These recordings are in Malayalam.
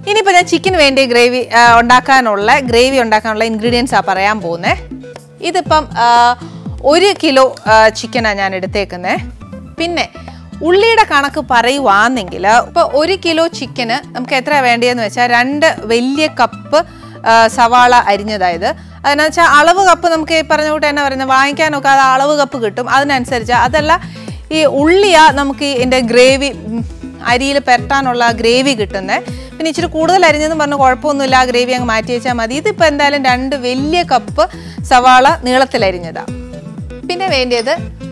ഇനിയിപ്പോൾ ഞാൻ ചിക്കന് വേണ്ടി ഗ്രേവി ഉണ്ടാക്കാനുള്ള ഗ്രേവി ഉണ്ടാക്കാനുള്ള ഇൻഗ്രീഡിയൻസ് ആ പറയാൻ പോകുന്നത് ഇതിപ്പം ആ, ഒരു കിലോ ചിക്കനാണ് ഞാൻ എടുത്തേക്കുന്നത് പിന്നെ ഉള്ളിയുടെ കണക്ക് പറയുവാണെങ്കിൽ ഇപ്പോൾ ഒരു കിലോ ചിക്കന് നമുക്ക് എത്ര വേണ്ടിയെന്ന് വെച്ചാൽ രണ്ട് വലിയ കപ്പ് ആ, സവാള അരിഞ്ഞതായത് അതെന്നു വെച്ചാൽ അളവ് കപ്പ് നമുക്ക് ഈ പറഞ്ഞ കൂട്ട് തന്നെ പറയുന്നത് വാങ്ങിക്കാനൊക്കെ അത് അളവ് കപ്പ് കിട്ടും അതിനനുസരിച്ച് അതല്ല ഈ ഉള്ളിയാ നമുക്ക് ഇതിൻ്റെ ഗ്രേവി അരിയിൽ പെരട്ടാനുള്ള ഗ്രേവി കിട്ടുന്നത് പിന്നെ ഇച്ചിരി കൂടുതൽ അരിഞ്ഞെന്ന് പറഞ്ഞ് കുഴപ്പമൊന്നുമില്ല ആ ഗ്രേവി അങ്ങ് മാറ്റി വെച്ചാൽ മതി ഇതിപ്പോൾ എന്തായാലും രണ്ട് വലിയ കപ്പ് സവാള നീളത്തിലരിഞ്ഞതാണ് പിന്നെ വേണ്ടിയത്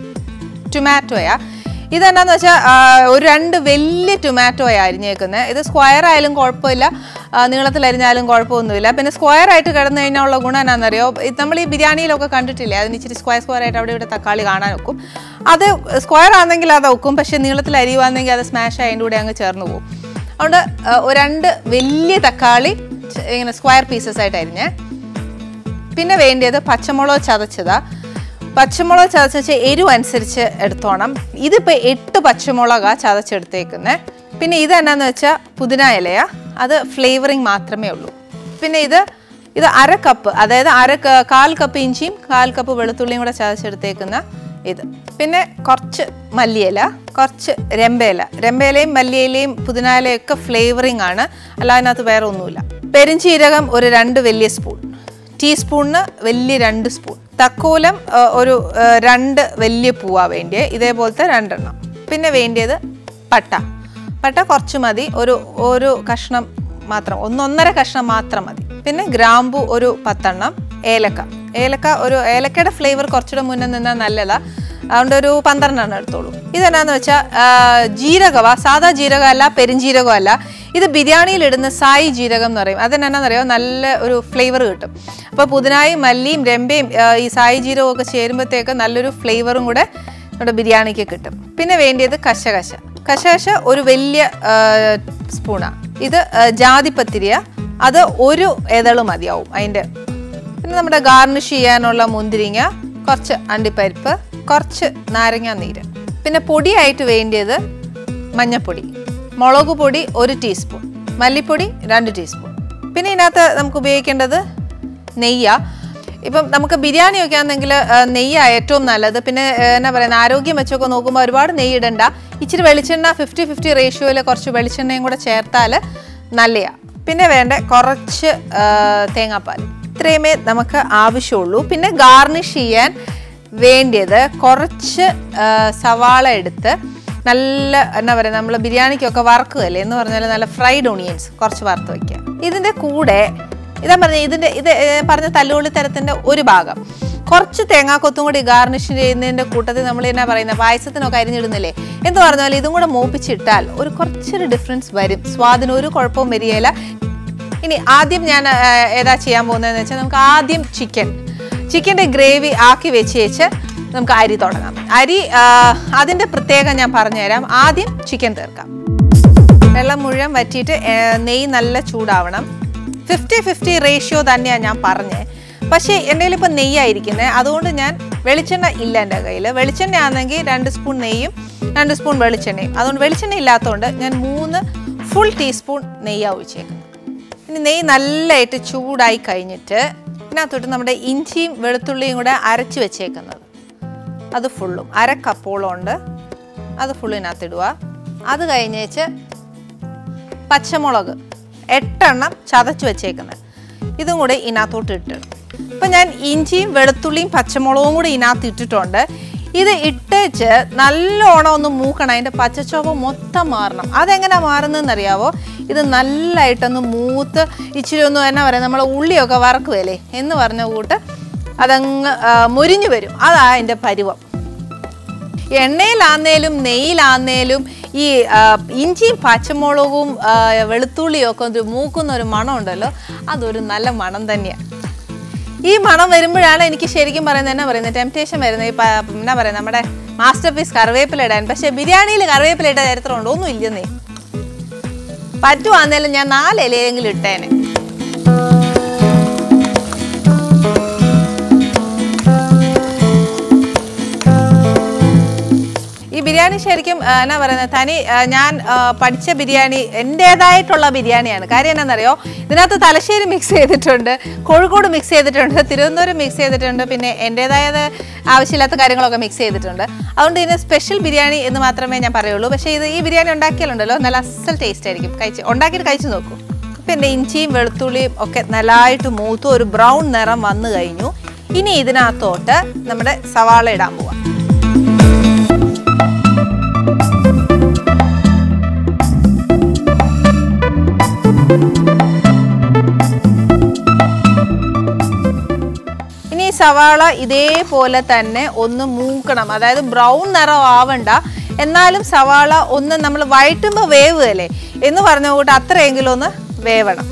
ടൊമാറ്റോയാ ഇതെന്താന്ന് വെച്ചാൽ ഒരു രണ്ട് വലിയ ടൊമാറ്റോയാ അരിഞ്ഞേക്കുന്നത് ഇത് സ്ക്വയർ ആയാലും കുഴപ്പമില്ല ആ, നീളത്തിലരിഞ്ഞാലും കുഴപ്പമൊന്നുമില്ല പിന്നെ സ്ക്വയർ ആയിട്ട് കിടന്നു കഴിഞ്ഞാൽ ഉള്ള ഗുണം എന്നാണെന്നറിയോ ഇത് നമ്മൾ ഈ ബിരിയാണിയിലൊക്കെ കണ്ടിട്ടില്ലേ അതിന് ഇച്ചിരി സ്ക്വയർ സ്ക്വയർ ആയിട്ട് അവിടെ ഇവിടെ തക്കാളി കാണാൻ ഒക്കും അത് സ്ക്വയർ ആണെങ്കിൽ അത് ഒക്കും പക്ഷേ നീളത്തിൽ അരിയുവാണെങ്കിൽ അത് സ്മാഷ് അതിൻ്റെ കൂടെ അങ്ങ് ചേർന്ന് പോകും അതുകൊണ്ട് ആ, ഒരു രണ്ട് വലിയ തക്കാളി ച- ഇങ്ങനെ സ്ക്വയർ പീസസ് ആയിട്ട് അരിഞ്ഞേ പിന്നെ വേണ്ടിയത് പച്ചമുളക് ചതച്ചതാ പച്ചമുളക് ചതച്ച് വെച്ചാൽ എരിവ് അനുസരിച്ച് എടുത്തോണം ഇതിപ്പോൾ എട്ട് മുളകാണ് ചതച്ചെടുത്തേക്കുന്നത് പിന്നെ ഇത് എന്നാന്ന് വെച്ചാൽ പുതിന ഇലയാ അത് ഫ്ലേവറിങ് മാത്രമേ ഉള്ളൂ പിന്നെ ഇത് ഇത് അര കപ്പ് അതായത് അര ക- കാൽ കപ്പ് ഇഞ്ചിയും കാൽ കപ്പ് വെളുത്തുള്ളിയും കൂടെ ചതച്ചെടുത്തേക്കുന്ന ഇത് പിന്നെ കുറച്ച് മല്ലിയില കുറച്ച് രമ്പയില രമ്പയിലയും മല്ലിയിലയും പുതിനായിലയും ഒക്കെ ഫ്ലേവറിങ് ആണ് അല്ല അതിനകത്ത് വേറെ ഒന്നുമില്ല പെരിഞ്ചീരകം ഒരു രണ്ട് വലിയ സ്പൂൺ ടീസ്പൂണിന് വലിയ രണ്ട് സ്പൂൺ തക്കോലം ആ, ഒരു ആ, രണ്ട് വലിയ പൂവാ വേണ്ടിയത് ഇതേപോലത്തെ രണ്ടെണ്ണം പിന്നെ വേണ്ടിയത് പട്ട പട്ട കുറച്ച് മതി ഒരു ഒരു കഷ്ണം മാത്രം ഒന്നൊന്നര കഷ്ണം മാത്രം മതി പിന്നെ ഗ്രാമ്പു ഒരു പത്തെണ്ണം ഏലക്ക ഏലക്ക ഒരു ഏലക്കയുടെ ഫ്ലേവർ കുറച്ചുകൂടെ മുന്നേ നിന്നാൽ നല്ലതാ അതുകൊണ്ട് ഒരു പന്ത്രണ്ടെണ്ണം എടുത്തോളൂ ഇതെന്നാന്ന് വെച്ചാൽ ജീരകവ സാധാ ജീരകമല്ല പെരുംജീരകമല്ല ഇത് ബിരിയാണിയിൽ ഇടുന്ന സായി ജീരകം എന്ന് പറയും അതെന്നാന്നറിയോ നല്ല ഒരു ഫ്ലേവർ കിട്ടും അപ്പോൾ പുതിനായും മല്ലിയും രമ്പയും ആ, ഈ സായി ജീരകവും ഒക്കെ ചേരുമ്പോഴത്തേക്ക് നല്ലൊരു ഫ്ലേവറും കൂടെ നമ്മുടെ ബിരിയാണിക്ക് കിട്ടും പിന്നെ വേണ്ടിയത് കശകശ കശകശ ഒരു വലിയ സ്പൂണാണ് ഇത് ആ, ജാതിപത്തിരിയ അത് ഒരു എതള് മതിയാവും അതിൻ്റെ പിന്നെ നമ്മുടെ ഗാർണിഷ് ചെയ്യാനുള്ള മുന്തിരിങ്ങ കുറച്ച് അണ്ടിപ്പരിപ്പ് കുറച്ച് നാരങ്ങ നീര് പിന്നെ പൊടിയായിട്ട് വേണ്ടിയത് മഞ്ഞപ്പൊടി മുളക് പൊടി ഒരു ടീസ്പൂൺ മല്ലിപ്പൊടി രണ്ട് ടീസ്പൂൺ പിന്നെ ഇതിനകത്ത് നമുക്ക് ഉപയോഗിക്കേണ്ടത് നെയ്യാ ഇപ്പം നമുക്ക് ബിരിയാണി ഒക്കെ ആണെങ്കിൽ നെയ്യാണ് ഏറ്റവും നല്ലത് പിന്നെ ആ, എന്നാ പറയുക ആരോഗ്യം വെച്ചൊക്കെ നോക്കുമ്പോൾ ഒരുപാട് നെയ്യ് ഇടണ്ട ഇച്ചിരി വെളിച്ചെണ്ണ ഫിഫ്റ്റി ഫിഫ്റ്റി റേഷ്യോയിൽ കുറച്ച് വെളിച്ചെണ്ണയും കൂടെ ചേർത്താൽ നല്ലതാണ് പിന്നെ വേണ്ട കുറച്ച് ആ, തേങ്ങാപ്പാൽ ഇത്രയുമേ നമുക്ക് ആവശ്യമുള്ളൂ പിന്നെ ഗാർണിഷ് ചെയ്യാൻ വേണ്ടിയത് കുറച്ച് ആ, സവാള എടുത്ത് നല്ല എന്നാ പറയുക നമ്മൾ ബിരിയാണിക്കൊക്കെ വറക്കുകയല്ലേ എന്ന് പറഞ്ഞാൽ നല്ല ഫ്രൈഡ് ഓണിയൻസ് കുറച്ച് വറുത്ത് വയ്ക്കുക ഇതിൻ്റെ കൂടെ ഇതാ പറഞ്ഞ ഇതിൻ്റെ ഇത് ഏ, പറഞ്ഞ തല്ലുള്ളി തരത്തിൻ്റെ ഒരു ഭാഗം കുറച്ച് തേങ്ങാക്കൊത്തും കൂടി ഗാർണിഷ് ചെയ്യുന്നതിൻ്റെ കൂട്ടത്തിൽ നമ്മൾ എന്നാ പറയുന്നത് പായസത്തിനൊക്കെ അരിഞ്ഞിടുന്നില്ലേ എന്ന് പറഞ്ഞാൽ ഇതും കൂടെ മൂപ്പിച്ചിട്ടാൽ ഒരു കുറച്ചൊരു ഡിഫറൻസ് വരും സ്വാദിന് ഒരു കുഴപ്പവും വരികയില്ല ഇനി ആദ്യം ഞാൻ ആ, ഏതാ ചെയ്യാൻ പോകുന്നതെന്ന് വെച്ചാൽ നമുക്ക് ആദ്യം ചിക്കൻ ചിക്കൻ്റെ ഗ്രേവി ആക്കി വെച്ച് വെച്ച് നമുക്ക് അരി തുടങ്ങാം അരി ആ, അതിൻ്റെ പ്രത്യേകം ഞാൻ പറഞ്ഞുതരാം ആദ്യം ചിക്കൻ തീർക്കാം വെള്ളം മുഴുവൻ വറ്റിയിട്ട് ഏ, നെയ്യ് നല്ല ചൂടാവണം ഫിഫ്റ്റി ഫിഫ്റ്റി റേഷ്യോ തന്നെയാണ് ഞാൻ പറഞ്ഞത് പക്ഷേ എൻ്റെ കയ്യിൽ ഇപ്പോൾ നെയ്യായിരിക്കുന്നത് അതുകൊണ്ട് ഞാൻ വെളിച്ചെണ്ണ ഇല്ല എൻ്റെ കയ്യിൽ വെളിച്ചെണ്ണ ആണെങ്കിൽ രണ്ട് സ്പൂൺ നെയ്യും രണ്ട് സ്പൂൺ വെളിച്ചെണ്ണയും അതുകൊണ്ട് വെളിച്ചെണ്ണ ഇല്ലാത്തതുകൊണ്ട് ഞാൻ മൂന്ന് ഫുൾ ടീസ്പൂൺ നെയ്യാണ് ഒഴിച്ചേക്കുന്നത് ഇനി നെയ്യ് നല്ലതായിട്ട് ചൂടായി കഴിഞ്ഞിട്ട് ഇതിനകത്തോട്ട് നമ്മുടെ ഇഞ്ചിയും വെളുത്തുള്ളിയും കൂടെ അരച്ച് വെച്ചേക്കുന്നത് അത് ഫുള്ളും അര കപ്പോളം ഉണ്ട് അത് ഫുള്ളിനകത്ത് ഇടുക അത് കഴിഞ്ഞേച്ച് പച്ചമുളക് എട്ടെണ്ണം ചതച്ച് വെച്ചേക്കുന്നത് ഇതും കൂടെ ഇതിനകത്തോട്ട് ഇട്ട് ഇപ്പം ഞാൻ ഇഞ്ചിയും വെളുത്തുള്ളിയും പച്ചമുളകും കൂടി ഇതിനകത്ത് ഇട്ടിട്ടുണ്ട് ഇത് ഇട്ടേച്ച് നല്ലോണം ഒന്ന് മൂക്കണം അതിൻ്റെ പച്ചച്ചോവ മൊത്തം മാറണം അതെങ്ങനെ മാറുന്നതെന്ന് അറിയാവോ ഇത് നല്ലതായിട്ടൊന്ന് മൂത്ത് ഇച്ചിരി ഒന്ന് എന്നാ പറയുക നമ്മൾ ഉള്ളിയൊക്കെ വറക്കുമല്ലേ എന്ന് പറഞ്ഞ കൂട്ട് അതങ്ങ് ആ, മുരിഞ്ഞു വരും അതാ അതിൻ്റെ പരുവം എണ്ണയിലാന്നേലും നെയ്യിലാന്നേലും ഈ ആ, ഇഞ്ചിയും പച്ചമുളകും ആ, വെളുത്തുള്ളിയും ഒക്കെ ഒരു മൂക്കുന്ന ഒരു മണം ഉണ്ടല്ലോ അതൊരു നല്ല മണം തന്നെയാണ് ഈ മണം വരുമ്പോഴാണ് എനിക്ക് ശരിക്കും പറയുന്നത് എന്നാ പറയുന്നത് ടെംപ്റ്റേഷൻ വരുന്നത് ഈ പ- എന്നാ പറയുക നമ്മുടെ മാസ്റ്റർ പീസ് കറിവേപ്പില ഇടാൻ പക്ഷെ ബിരിയാണിയിൽ കറിവേപ്പില ഇട്ട ചരിത്രമുണ്ടോ ഒന്നും ഇല്ലെന്നേ പറ്റുവാന്നേലും ഞാൻ നാല് ഇലയെങ്കിലും ഇട്ടേനെ ഈ ബിരിയാണി ശരിക്കും ആ, എന്നാ പറയുന്നത് തനി ആ, ഞാൻ ആ, പഠിച്ച ബിരിയാണി എൻ്റേതായിട്ടുള്ള ബിരിയാണിയാണ് കാര്യം എന്നാണെന്നറിയോ ഇതിനകത്ത് തലശ്ശേരി മിക്സ് ചെയ്തിട്ടുണ്ട് കോഴിക്കോട് മിക്സ് ചെയ്തിട്ടുണ്ട് തിരുവനന്തപുരം മിക്സ് ചെയ്തിട്ടുണ്ട് പിന്നെ എൻ്റേതായത് ആവശ്യമില്ലാത്ത കാര്യങ്ങളൊക്കെ മിക്സ് ചെയ്തിട്ടുണ്ട് അതുകൊണ്ട് ഇതിന് സ്പെഷ്യൽ ബിരിയാണി എന്ന് മാത്രമേ ഞാൻ പറയുള്ളൂ പക്ഷേ ഇത് ഈ ബിരിയാണി ഉണ്ടാക്കിയാലുണ്ടല്ലോ നല്ല അസൽ ടേസ്റ്റ് ആയിരിക്കും കഴിച്ച് ഉണ്ടാക്കിയിട്ട് കഴിച്ച് നോക്കൂ പിന്നെ ഇഞ്ചിയും വെളുത്തുള്ളിയും ഒക്കെ നല്ലതായിട്ട് മൂത്ത് ഒരു ബ്രൗൺ നിറം വന്നു കഴിഞ്ഞു ഇനി ഇതിനകത്തോട്ട് നമ്മുടെ സവാള ഇടാൻ പോവാം ഇനി ഈ സവാള ഇതേപോലെ തന്നെ ഒന്ന് മൂക്കണം അതായത് ബ്രൗൺ നിറം ആവണ്ട എന്നാലും സവാള ഒന്ന് നമ്മൾ വഴറ്റുമ്പോൾ വേവുകയല്ലേ എന്ന് പറഞ്ഞ കൂട്ട് അത്രയെങ്കിലും ഒന്ന് വേവണം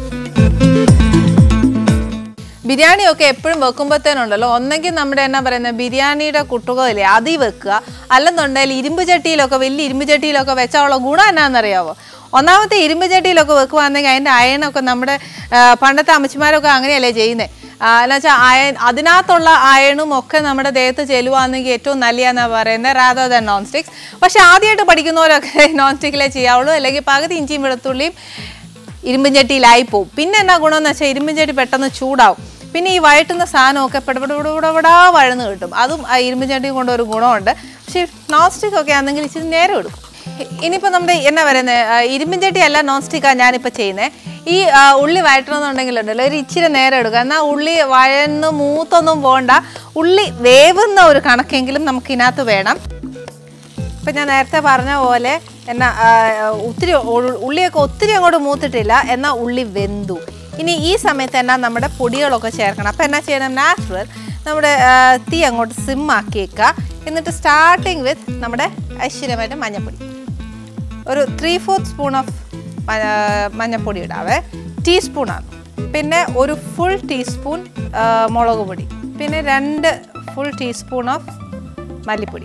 ബിരിയാണിയൊക്കെ എപ്പോഴും വെക്കുമ്പോഴത്തേനുണ്ടല്ലോ ഒന്നെങ്കിൽ നമ്മുടെ എന്നാ പറയുന്നത് ബിരിയാണിയുടെ കുട്ടുകയില്ലേ അതിൽ വെക്കുക അല്ലെന്നുണ്ടെങ്കിൽ ഇരുമ്പ് ചട്ടിയിലൊക്കെ വലിയ ഇരുമ്പ് ചട്ടിയിലൊക്കെ വെച്ചാൽ ഉള്ള ഗുണം എന്നാണെന്നറിയാവോ ഒന്നാമത്തെ ഇരുമ്പ് ചട്ടിയിലൊക്കെ വെക്കുവാണെങ്കിൽ അതിൻ്റെ അയണൊക്കെ നമ്മുടെ ആ, പണ്ടത്തെ അമ്മച്ചിമാരൊക്കെ അങ്ങനെയല്ലേ ചെയ്യുന്നത് എന്ന് വെച്ചാൽ അയൺ അതിനകത്തുള്ള അയണും ഒക്കെ നമ്മുടെ ദേഹത്ത് ചെല്ലുവാണെങ്കിൽ ഏറ്റവും നല്ലതെന്നാണ് പറയുന്നത് റാദർ ദാൻ നോൺ സ്റ്റിക്സ് പക്ഷെ ആദ്യമായിട്ട് പഠിക്കുന്നവരൊക്കെ നോൺ സ്റ്റിക്കിലേ ചെയ്യാവുള്ളൂ അല്ലെങ്കിൽ പകുതി ഇഞ്ചിയും വെളുത്തുള്ളിയും ഇരുമ്പും ചട്ടിയിലായി പോവും പിന്നെ എന്നാ ഗുണമെന്ന് വെച്ചാൽ ഇരുമ്പും ചട്ടി പെട്ടെന്ന് ചൂടാവും പിന്നെ ഈ വഴറ്റുന്ന സാധനമൊക്കെ പെടപെടപെടപെടാ വഴന്ന് കിട്ടും അതും ആ ഇരുമ്പും ചട്ടി കൊണ്ട് ഒരു ഗുണമുണ്ട് പക്ഷേ നോൺ സ്റ്റിക്ക് ഒക്കെ ആണെങ്കിൽ ഇച്ചിരി നേരം എടുക്കും ഇനിയിപ്പോൾ നമ്മുടെ എന്നാ പറയുന്നത് ഇരുമ്പും ചട്ടി അല്ല നോൺ സ്റ്റിക്കാണ് ഞാനിപ്പോൾ ചെയ്യുന്നത് ഈ ആ, ഉള്ളി വഴറ്റണമെന്നുണ്ടെങ്കിലുണ്ടല്ലോ ഒരു ഇച്ചിരി നേരം എടുക്കുക എന്നാൽ ഉള്ളി വഴന്ന് മൂത്തൊന്നും പോകണ്ട ഉള്ളി വേവുന്ന ഒരു കണക്കെങ്കിലും നമുക്ക് ഇതിനകത്ത് വേണം ഇപ്പം ഞാൻ നേരത്തെ പറഞ്ഞ പോലെ എന്നാ ആ, ഒത്തിരി ഉ- ഉള്ളിയൊക്കെ ഒത്തിരി അങ്ങോട്ട് മൂത്തിട്ടില്ല എന്നാൽ ഉള്ളി വെന്തു ഇനി ഈ സമയത്ത് എന്നാ നമ്മുടെ പൊടികളൊക്കെ ചേർക്കണം അപ്പം എന്നാ ചെയ്യണം നാച്ചുറൽ നമ്മുടെ ആ, തീ അങ്ങോട്ട് സിം ആക്കി വെക്കുക എന്നിട്ട് സ്റ്റാർട്ടിങ് വിത്ത് നമ്മുടെ ഐശ്വര്യമായിട്ട് മഞ്ഞൾപ്പൊടി ഒരു ത്രീ ഫോർത്ത് സ്പൂൺ ഓഫ് മഞ്ഞൾപ്പൊടി ഇടാവേ ടീസ്പൂണാണ് പിന്നെ ഒരു ഫുൾ ടീസ്പൂൺ മുളക് പൊടി പിന്നെ രണ്ട് ഫുൾ ടീസ്പൂൺ ഓഫ് മല്ലിപ്പൊടി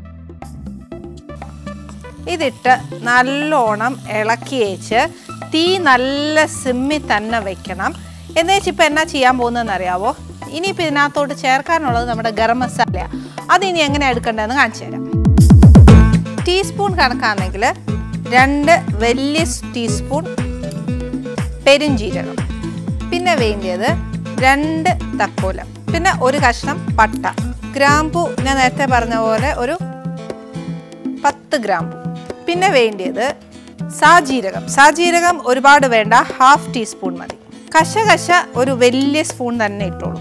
ഇതിട്ട് നല്ലോണം ഇളക്കി വെച്ച് തീ നല്ല സിമ്മിൽ തന്നെ വെക്കണം എന്നുവെച്ച് ഇപ്പം എന്നാ ചെയ്യാൻ പോകുന്നതെന്ന് അറിയാവോ ഇനിയിപ്പോൾ ഇതിനകത്തോട്ട് ചേർക്കാനുള്ളത് നമ്മുടെ ഗരം മസാല അതിനി എങ്ങനെ എടുക്കേണ്ടതെന്ന് കാണിച്ചു തരാം ടീസ്പൂൺ കണക്കാണെങ്കിൽ രണ്ട് വലിയ ടീസ്പൂൺ പെരുംജീരകം പിന്നെ വേണ്ടിയത് രണ്ട് തക്കോലം പിന്നെ ഒരു കഷ്ണം പട്ട ഗ്രാമ്പു ഞാൻ നേരത്തെ പറഞ്ഞ പോലെ ഒരു പത്ത് ഗ്രാം പിന്നെ വേണ്ടിയത് സാജീരകം സാജീരകം ഒരുപാട് വേണ്ട ഹാഫ് ടീസ്പൂൺ മതി കശകശ ഒരു വലിയ സ്പൂൺ തന്നെ ഇട്ടോളൂ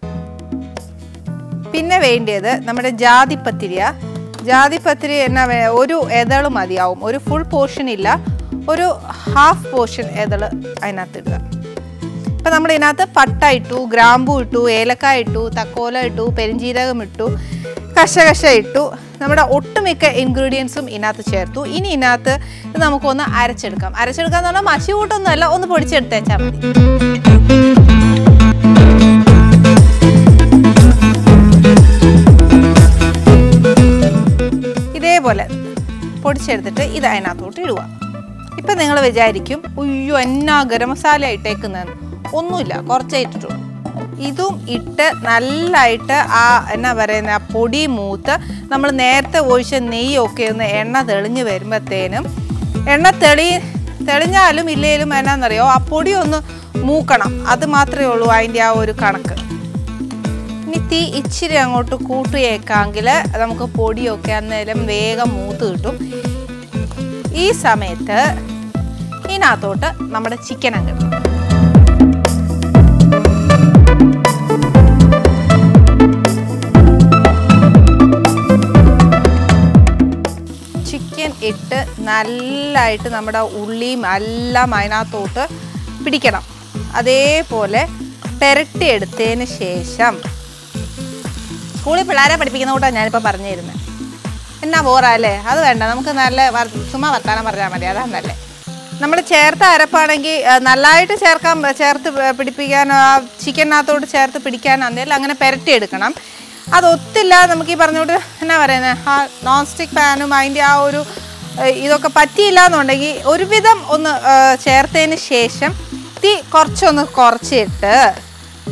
പിന്നെ വേണ്ടിയത് നമ്മുടെ ജാതിപ്പത്തിരിയ ജാതിപ്പത്തിരി എന്നാ വേ- ഒരു എതള് മതിയാവും ഒരു ഫുൾ പോർഷൻ ഇല്ല ഒരു ഹാഫ് പോർഷൻ എതള് അതിനകത്ത് ഇടുക ഇപ്പം നമ്മൾ ഇതിനകത്ത് പട്ട ഇട്ടു ഗ്രാമ്പു ഇട്ടു ഏലക്കായ ഇട്ടു തക്കോല ഇട്ടു പെരിഞ്ജീരകം ഇട്ടു കശകശ ഇട്ടു നമ്മുടെ ഒട്ടുമിക്ക ഇൻഗ്രീഡിയൻസും ഇതിനകത്ത് ചേർത്തു ഇനി ഇതിനകത്ത് ഇത് നമുക്കൊന്ന് അരച്ചെടുക്കാം അരച്ചെടുക്കുക എന്ന് പറഞ്ഞാൽ മഷി കൂട്ടൊന്നുമല്ല ഒന്ന് പൊടിച്ചെടുത്തേച്ചാൽ മതി ഇതേപോലെ പൊടിച്ചെടുത്തിട്ട് ഇത് അതിനകത്തോട്ട് ഇടുക ഇപ്പം നിങ്ങൾ വിചാരിക്കും ഉയ്യോ എന്നാ ഗരം മസാല ഇട്ടേക്കുന്നതെന്ന് ഒന്നുമില്ല കുറച്ചേ ഇട്ടിട്ടുള്ളൂ ഇതും ഇട്ട് നല്ലതായിട്ട് ആ എന്നാ പറയുന്ന ആ പൊടി മൂത്ത് നമ്മൾ നേരത്തെ ഒഴിച്ച നെയ്യൊക്കെ ഒന്ന് എണ്ണ തെളിഞ്ഞ് വരുമ്പോഴത്തേനും എണ്ണ തെളി തെളിഞ്ഞാലും ഇല്ലേലും എന്നാന്നറിയോ ആ പൊടി ഒന്ന് മൂക്കണം അത് മാത്രമേ ഉള്ളൂ അതിൻ്റെ ആ ഒരു കണക്ക് ഇനി തീ ഇച്ചിരി അങ്ങോട്ട് കൂട്ടിയേക്കാമെങ്കിൽ നമുക്ക് പൊടിയൊക്കെ അന്നേരം വേഗം മൂത്ത് കിട്ടും ഈ സമയത്ത് ഇതിനകത്തോട്ട് നമ്മുടെ ചിക്കൻ അങ്ങ് ഇടണം. ചിക്കൻ ഇട്ട് നല്ലതായിട്ട് നമ്മുടെ ഉള്ളിയും എല്ലാം അതിനകത്തോട്ട് പിടിക്കണം അതേപോലെ പെരട്ടിയെടുത്തതിന് ശേഷം സ്കൂളിൽ പിള്ളേരെ പഠിപ്പിക്കുന്ന കൂട്ടാണ് ഞാനിപ്പോൾ പറഞ്ഞു തരുന്നത് എന്നാ ബോറാ അല്ലേ അത് വേണ്ട നമുക്ക് നല്ല വർ- ചുമ്മാ വർത്താനം പറഞ്ഞാൽ മതി അതാണ് നല്ലേ നമ്മൾ ചേർത്ത അരപ്പാണെങ്കിൽ ആ, നല്ലതായിട്ട് ചേർക്കാൻ ചേർത്ത് പ- പിടിപ്പിക്കാൻ ആ ചിക്കനകത്തോട്ട് ചേർത്ത് പിടിക്കാനാണെങ്കിൽ അങ്ങനെ പെരട്ടിയെടുക്കണം അത് ഒത്തില്ല നമുക്ക് ഈ പറഞ്ഞോട്ട് എന്നാ പറയുന്നത് ആ നോൺ സ്റ്റിക്ക് പാനും അതിൻ്റെ ആ ഒരു ഏ, ഇതൊക്കെ പറ്റിയില്ല എന്നുണ്ടെങ്കിൽ ഒരുവിധം ഒന്ന് ഏ, ചേർത്തതിന് ശേഷം തീ കുറച്ചൊന്ന് കുറച്ചിട്ട്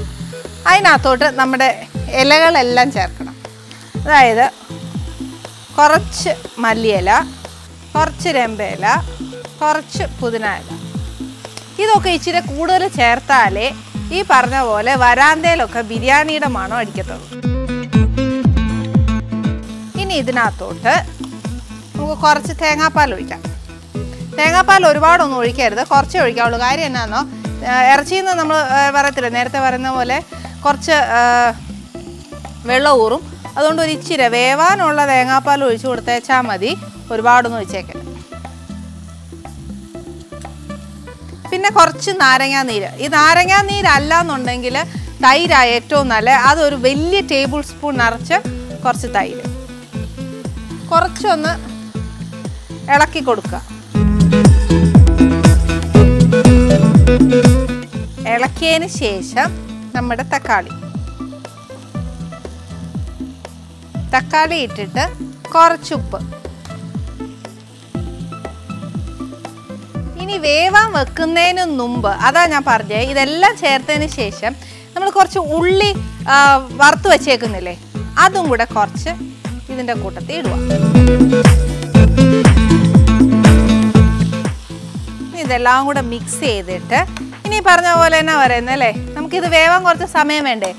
അതിനകത്തോട്ട് നമ്മുടെ ഇലകളെല്ലാം ചേർക്കണം അതായത് കുറച്ച് മല്ലിയില കുറച്ച് രമ്പയില കുറച്ച് പുതിന ഇല ഇതൊക്കെ ഇച്ചിരി കൂടുതൽ ചേർത്താലേ ഈ പറഞ്ഞ പോലെ വരാന്തയിലൊക്കെ ബിരിയാണിയുടെ മണം അടിക്കത്തുള്ളൂ ഇനി ഇതിനകത്തോട്ട് നമുക്ക് കുറച്ച് തേങ്ങാപ്പാൽ ഒഴിക്കാം തേങ്ങാപ്പാൽ ഒരുപാടൊന്നും ഒഴിക്കരുത് കുറച്ചേ ഒഴിക്കാവുള്ളൂ കാര്യം എന്നാന്നോ ഇറച്ചിയിൽ നിന്ന് നമ്മൾ പറയത്തില്ല നേരത്തെ പറയുന്ന പോലെ കുറച്ച് ആ, വെള്ളം ഊറും അതുകൊണ്ട് ഒരു ഇച്ചിരി വേവാനുള്ള തേങ്ങാപ്പാൽ ഒഴിച്ചു കൊടുത്തേച്ചാൽ മതി ഒരുപാടൊന്നും ഒഴിച്ചേക്കരുത് പിന്നെ കുറച്ച് നാരങ്ങാ നീര് ഈ നാരങ്ങാ നീരല്ല എന്നുണ്ടെങ്കിൽ തൈരാ ഏറ്റവും നല്ല അതൊരു വലിയ ടേബിൾ സ്പൂൺ നിറച്ച് കുറച്ച് തൈര് കുറച്ചൊന്ന് ഇളക്കി കൊടുക്കുക ഇളക്കിയതിന് ശേഷം നമ്മുടെ തക്കാളി തക്കാളി ഇട്ടിട്ട് കുറച്ചുപ്പ് ഇനി വേവാൻ വെക്കുന്നതിന് മുമ്പ് അതാ ഞാൻ പറഞ്ഞത് ഇതെല്ലാം ചേർത്തതിന് ശേഷം നമ്മൾ കുറച്ച് ഉള്ളി ആ, വറുത്ത് വെച്ചേക്കുന്നില്ലേ അതും കൂടെ കുറച്ച് ഇതിൻ്റെ കൂട്ടത്തിൽ ഇടുക ഇനി ഇതെല്ലാം കൂടെ മിക്സ് ചെയ്തിട്ട് ഇനി പറഞ്ഞ പോലെ തന്നെ പറയുന്നത് അല്ലേ നമുക്കിത് വേവാൻ കുറച്ച് സമയം വേണ്ടേ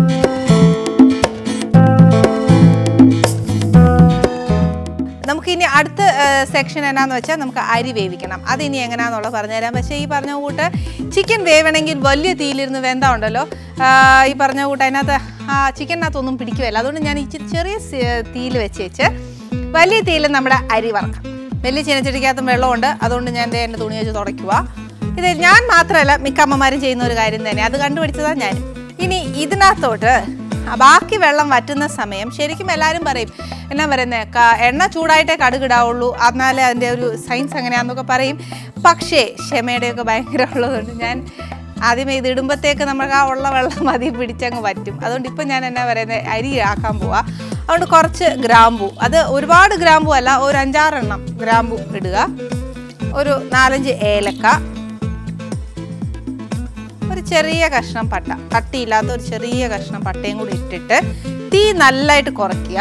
നമുക്കിനി അടുത്ത സെക്ഷൻ എന്നാന്ന് വെച്ചാൽ നമുക്ക് അരി വേവിക്കണം അതിനി എങ്ങനെയാണെന്നുള്ളത് പറഞ്ഞുതരാം പക്ഷേ ഈ പറഞ്ഞ കൂട്ട് ചിക്കൻ വേവണമെങ്കിൽ വലിയ തീയിലിരുന്ന് വെന്ത ഉണ്ടല്ലോ ആ, ഈ പറഞ്ഞ കൂട്ട് അതിനകത്ത് ആ ചിക്കനകത്തൊന്നും പിടിക്കുമല്ല അതുകൊണ്ട് ഞാൻ ഇച്ചിരി ചെറിയ തീയിൽ വെച്ച് വെച്ച് വലിയ തീയിൽ നമ്മുടെ അരി വറക്കാം വലിയ ചീനച്ചട്ടിക്കകത്തും വെള്ളമുണ്ട് അതുകൊണ്ട് ഞാൻ ദേ എൻ്റെ തുണി വെച്ച് തുടയ്ക്കുക ഇത് ഞാൻ മാത്രമല്ല മിക്ക അമ്മമാരും ചെയ്യുന്ന ഒരു കാര്യം തന്നെ അത് കണ്ടുപിടിച്ചതാണ് ഞാൻ ഇനി ഇതിനകത്തോട്ട് ആ ബാക്കി വെള്ളം വറ്റുന്ന സമയം ശരിക്കും എല്ലാവരും പറയും എന്നാ പറയുന്നത് എണ്ണ ചൂടായിട്ടേ കടുകിടാവുള്ളൂ എന്നാലേ അതിൻ്റെ ഒരു സയൻസ് എങ്ങനെയാണെന്നൊക്കെ പറയും പക്ഷേ ക്ഷമയുടെയൊക്കെ ഭയങ്കര ഉള്ളതുകൊണ്ട് ഞാൻ ആദ്യമേ ഇത് ഇടുമ്പോഴത്തേക്ക് നമുക്ക് ആ ഉള്ള വെള്ളം മതി പിടിച്ചങ്ങ് വറ്റും അതുകൊണ്ട് ഇപ്പം ഞാൻ എന്നാ പറയുന്നത് അരി ആക്കാൻ പോവാ അതുകൊണ്ട് കുറച്ച് ഗ്രാമ്പു അത് ഒരുപാട് ഗ്രാമ്പു അല്ല ഒരു അഞ്ചാറെണ്ണം ഗ്രാമ്പു ഇടുക ഒരു നാലഞ്ച് ഏലക്ക ഒരു ചെറിയ കഷ്ണം പട്ട കട്ടിയില്ലാത്ത ഒരു ചെറിയ കഷ്ണം പട്ടയും കൂടി ഇട്ടിട്ട് തീ നല്ലതായിട്ട് കുറയ്ക്കുക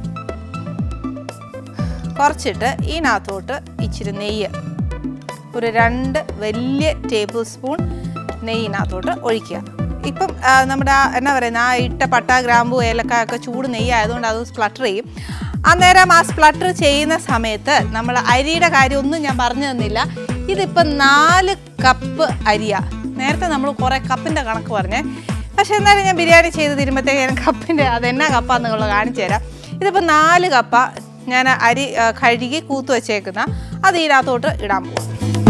കുറച്ചിട്ട് ഇതിനകത്തോട്ട് ഇച്ചിരി നെയ്യ് ഒരു രണ്ട് വലിയ ടേബിൾ സ്പൂൺ നെയ്യിനകത്തോട്ട് ഒഴിക്കുക ഇപ്പം ആ, നമ്മുടെ ആ എന്നാ പറയുന്നത് ആ ഇട്ട പട്ട ഗ്രാമ്പു ഏലക്ക ഒക്കെ ചൂട് നെയ്യ് ആയതുകൊണ്ട് അത് സ്പ്ലട്ടർ ചെയ്യും അന്നേരം ആ സ്പ്ലട്ടർ ചെയ്യുന്ന സമയത്ത് നമ്മൾ അരിയുടെ കാര്യമൊന്നും ഞാൻ പറഞ്ഞു തന്നില്ല ഇതിപ്പം നാല് കപ്പ് അരിയാ നേരത്തെ നമ്മൾ കുറേ കപ്പിൻ്റെ കണക്ക് പറഞ്ഞേ പക്ഷേ എന്നാലും ഞാൻ ബിരിയാണി ചെയ്ത് തരുമ്പോഴത്തേക്ക് ഞാൻ കപ്പിൻ്റെ അതെന്നാ കപ്പാന്നുള്ളത് കാണിച്ചു തരാം ഇതിപ്പോൾ നാല് കപ്പ ഞാൻ അരി ആ, കഴുകി കൂത്ത് വെച്ചേക്കുന്ന അത് ഇതിനകത്തോട്ട് ഇടാൻ പോകും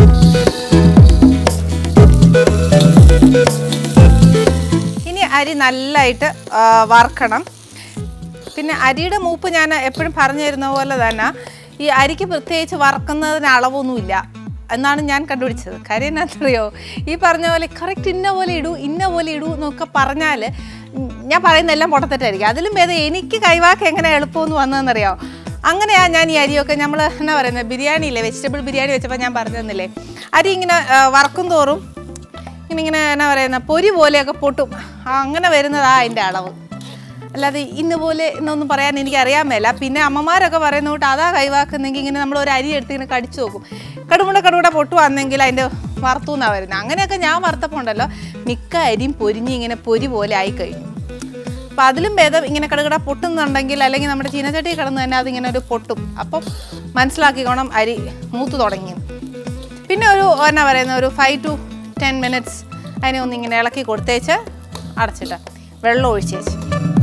ഇനി അരി നല്ലതായിട്ട് ആ, വറുക്കണം പിന്നെ അരിയുടെ മൂപ്പ് ഞാൻ എപ്പോഴും പറഞ്ഞു തരുന്ന പോലെ തന്നെ ഈ അരിക്ക് പ്രത്യേകിച്ച് വറക്കുന്നതിന് അളവൊന്നുമില്ല എന്നാണ് ഞാൻ കണ്ടുപിടിച്ചത് കാര്യം എന്നാണെന്നറിയോ ഈ പറഞ്ഞ പോലെ കറക്റ്റ് ഇന്ന പോലെ ഇടൂ ഇന്ന പോലെ ഇടൂ എന്നൊക്കെ പറഞ്ഞാൽ ഉം, ഞാൻ പറയുന്ന എല്ലാം പൊട്ടത്തെറ്റായിരിക്കും അതിലും ഭേദം എനിക്ക് കൈവാക്ക് എങ്ങനെ എളുപ്പമെന്ന് വന്നതെന്നറിയോ അങ്ങനെയാ ഞാൻ ഈ അരിയൊക്കെ നമ്മൾ എന്നാ പറയുന്നത് ബിരിയാണി ഇല്ലേ വെജിറ്റബിൾ ബിരിയാണി വെച്ചപ്പോൾ ഞാൻ പറഞ്ഞു തന്നില്ലേ അരി ഇങ്ങനെ ആ, വറക്കും തോറും ഇങ്ങനെ ഇങ്ങനെ എന്നാ പറയുന്ന പൊരി പോലെയൊക്കെ പൊട്ടും ആ, അങ്ങനെ വരുന്നതാ അതിൻ്റെ അളവ് അല്ലാതെ ഇന്ന പോലെ എന്നൊന്നും പറയാൻ എനിക്ക് അറിയാൻ മേല പിന്നെ അമ്മമാരൊക്കെ പറയുന്ന കൂട്ട് അതാ കൈവാക്കുന്നെങ്കിൽ ഇങ്ങനെ നമ്മൾ ഒരു അരി എടുത്ത് ഇങ്ങനെ കടിച്ചു നോക്കും കടുമുട കടുമുട പൊട്ടു വന്നെങ്കിൽ അതിൻ്റെ വറുത്തു എന്നാണ് വരുന്നത് അങ്ങനെയൊക്കെ ഞാൻ വറുത്തപ്പോൾ ഉണ്ടല്ലോ മിക്ക അരിയും പൊരിഞ്ഞ് ഇങ്ങനെ പൊരി പോലെ ആയി കഴിഞ്ഞു അപ്പം അതിലും ഭേദം ഇങ്ങനെ കടുകട പൊട്ടുന്നുണ്ടെങ്കിൽ അല്ലെങ്കിൽ നമ്മുടെ ചീനച്ചട്ടി കിടന്ന് തന്നെ അതിങ്ങനെ ഒരു പൊട്ടും അപ്പം മനസ്സിലാക്കിക്കോണം അരി മൂത്ത് തുടങ്ങി പിന്നെ ഒരു എന്നാ പറയുന്ന ഒരു ഫൈവ് ടു ടെൻ മിനിറ്റ്സ് അതിനെ ഒന്ന് ഇങ്ങനെ ഇളക്കി കൊടുത്തേച്ച് അടച്ചിട്ട് വെള്ളം ഒഴിച്ചേച്ച്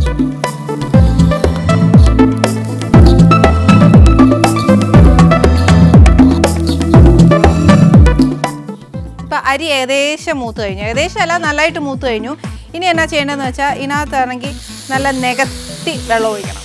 ഇപ്പം അരി ഏകദേശം മൂത്ത് കഴിഞ്ഞു ഏകദേശം അല്ല നല്ലതായിട്ട് മൂത്ത് കഴിഞ്ഞു ഇനി എന്നാ ചെയ്യേണ്ടതെന്ന് വെച്ചാൽ ഇതിനകത്താണെങ്കിൽ നല്ല നികത്തി വെള്ളം ഒഴിക്കണം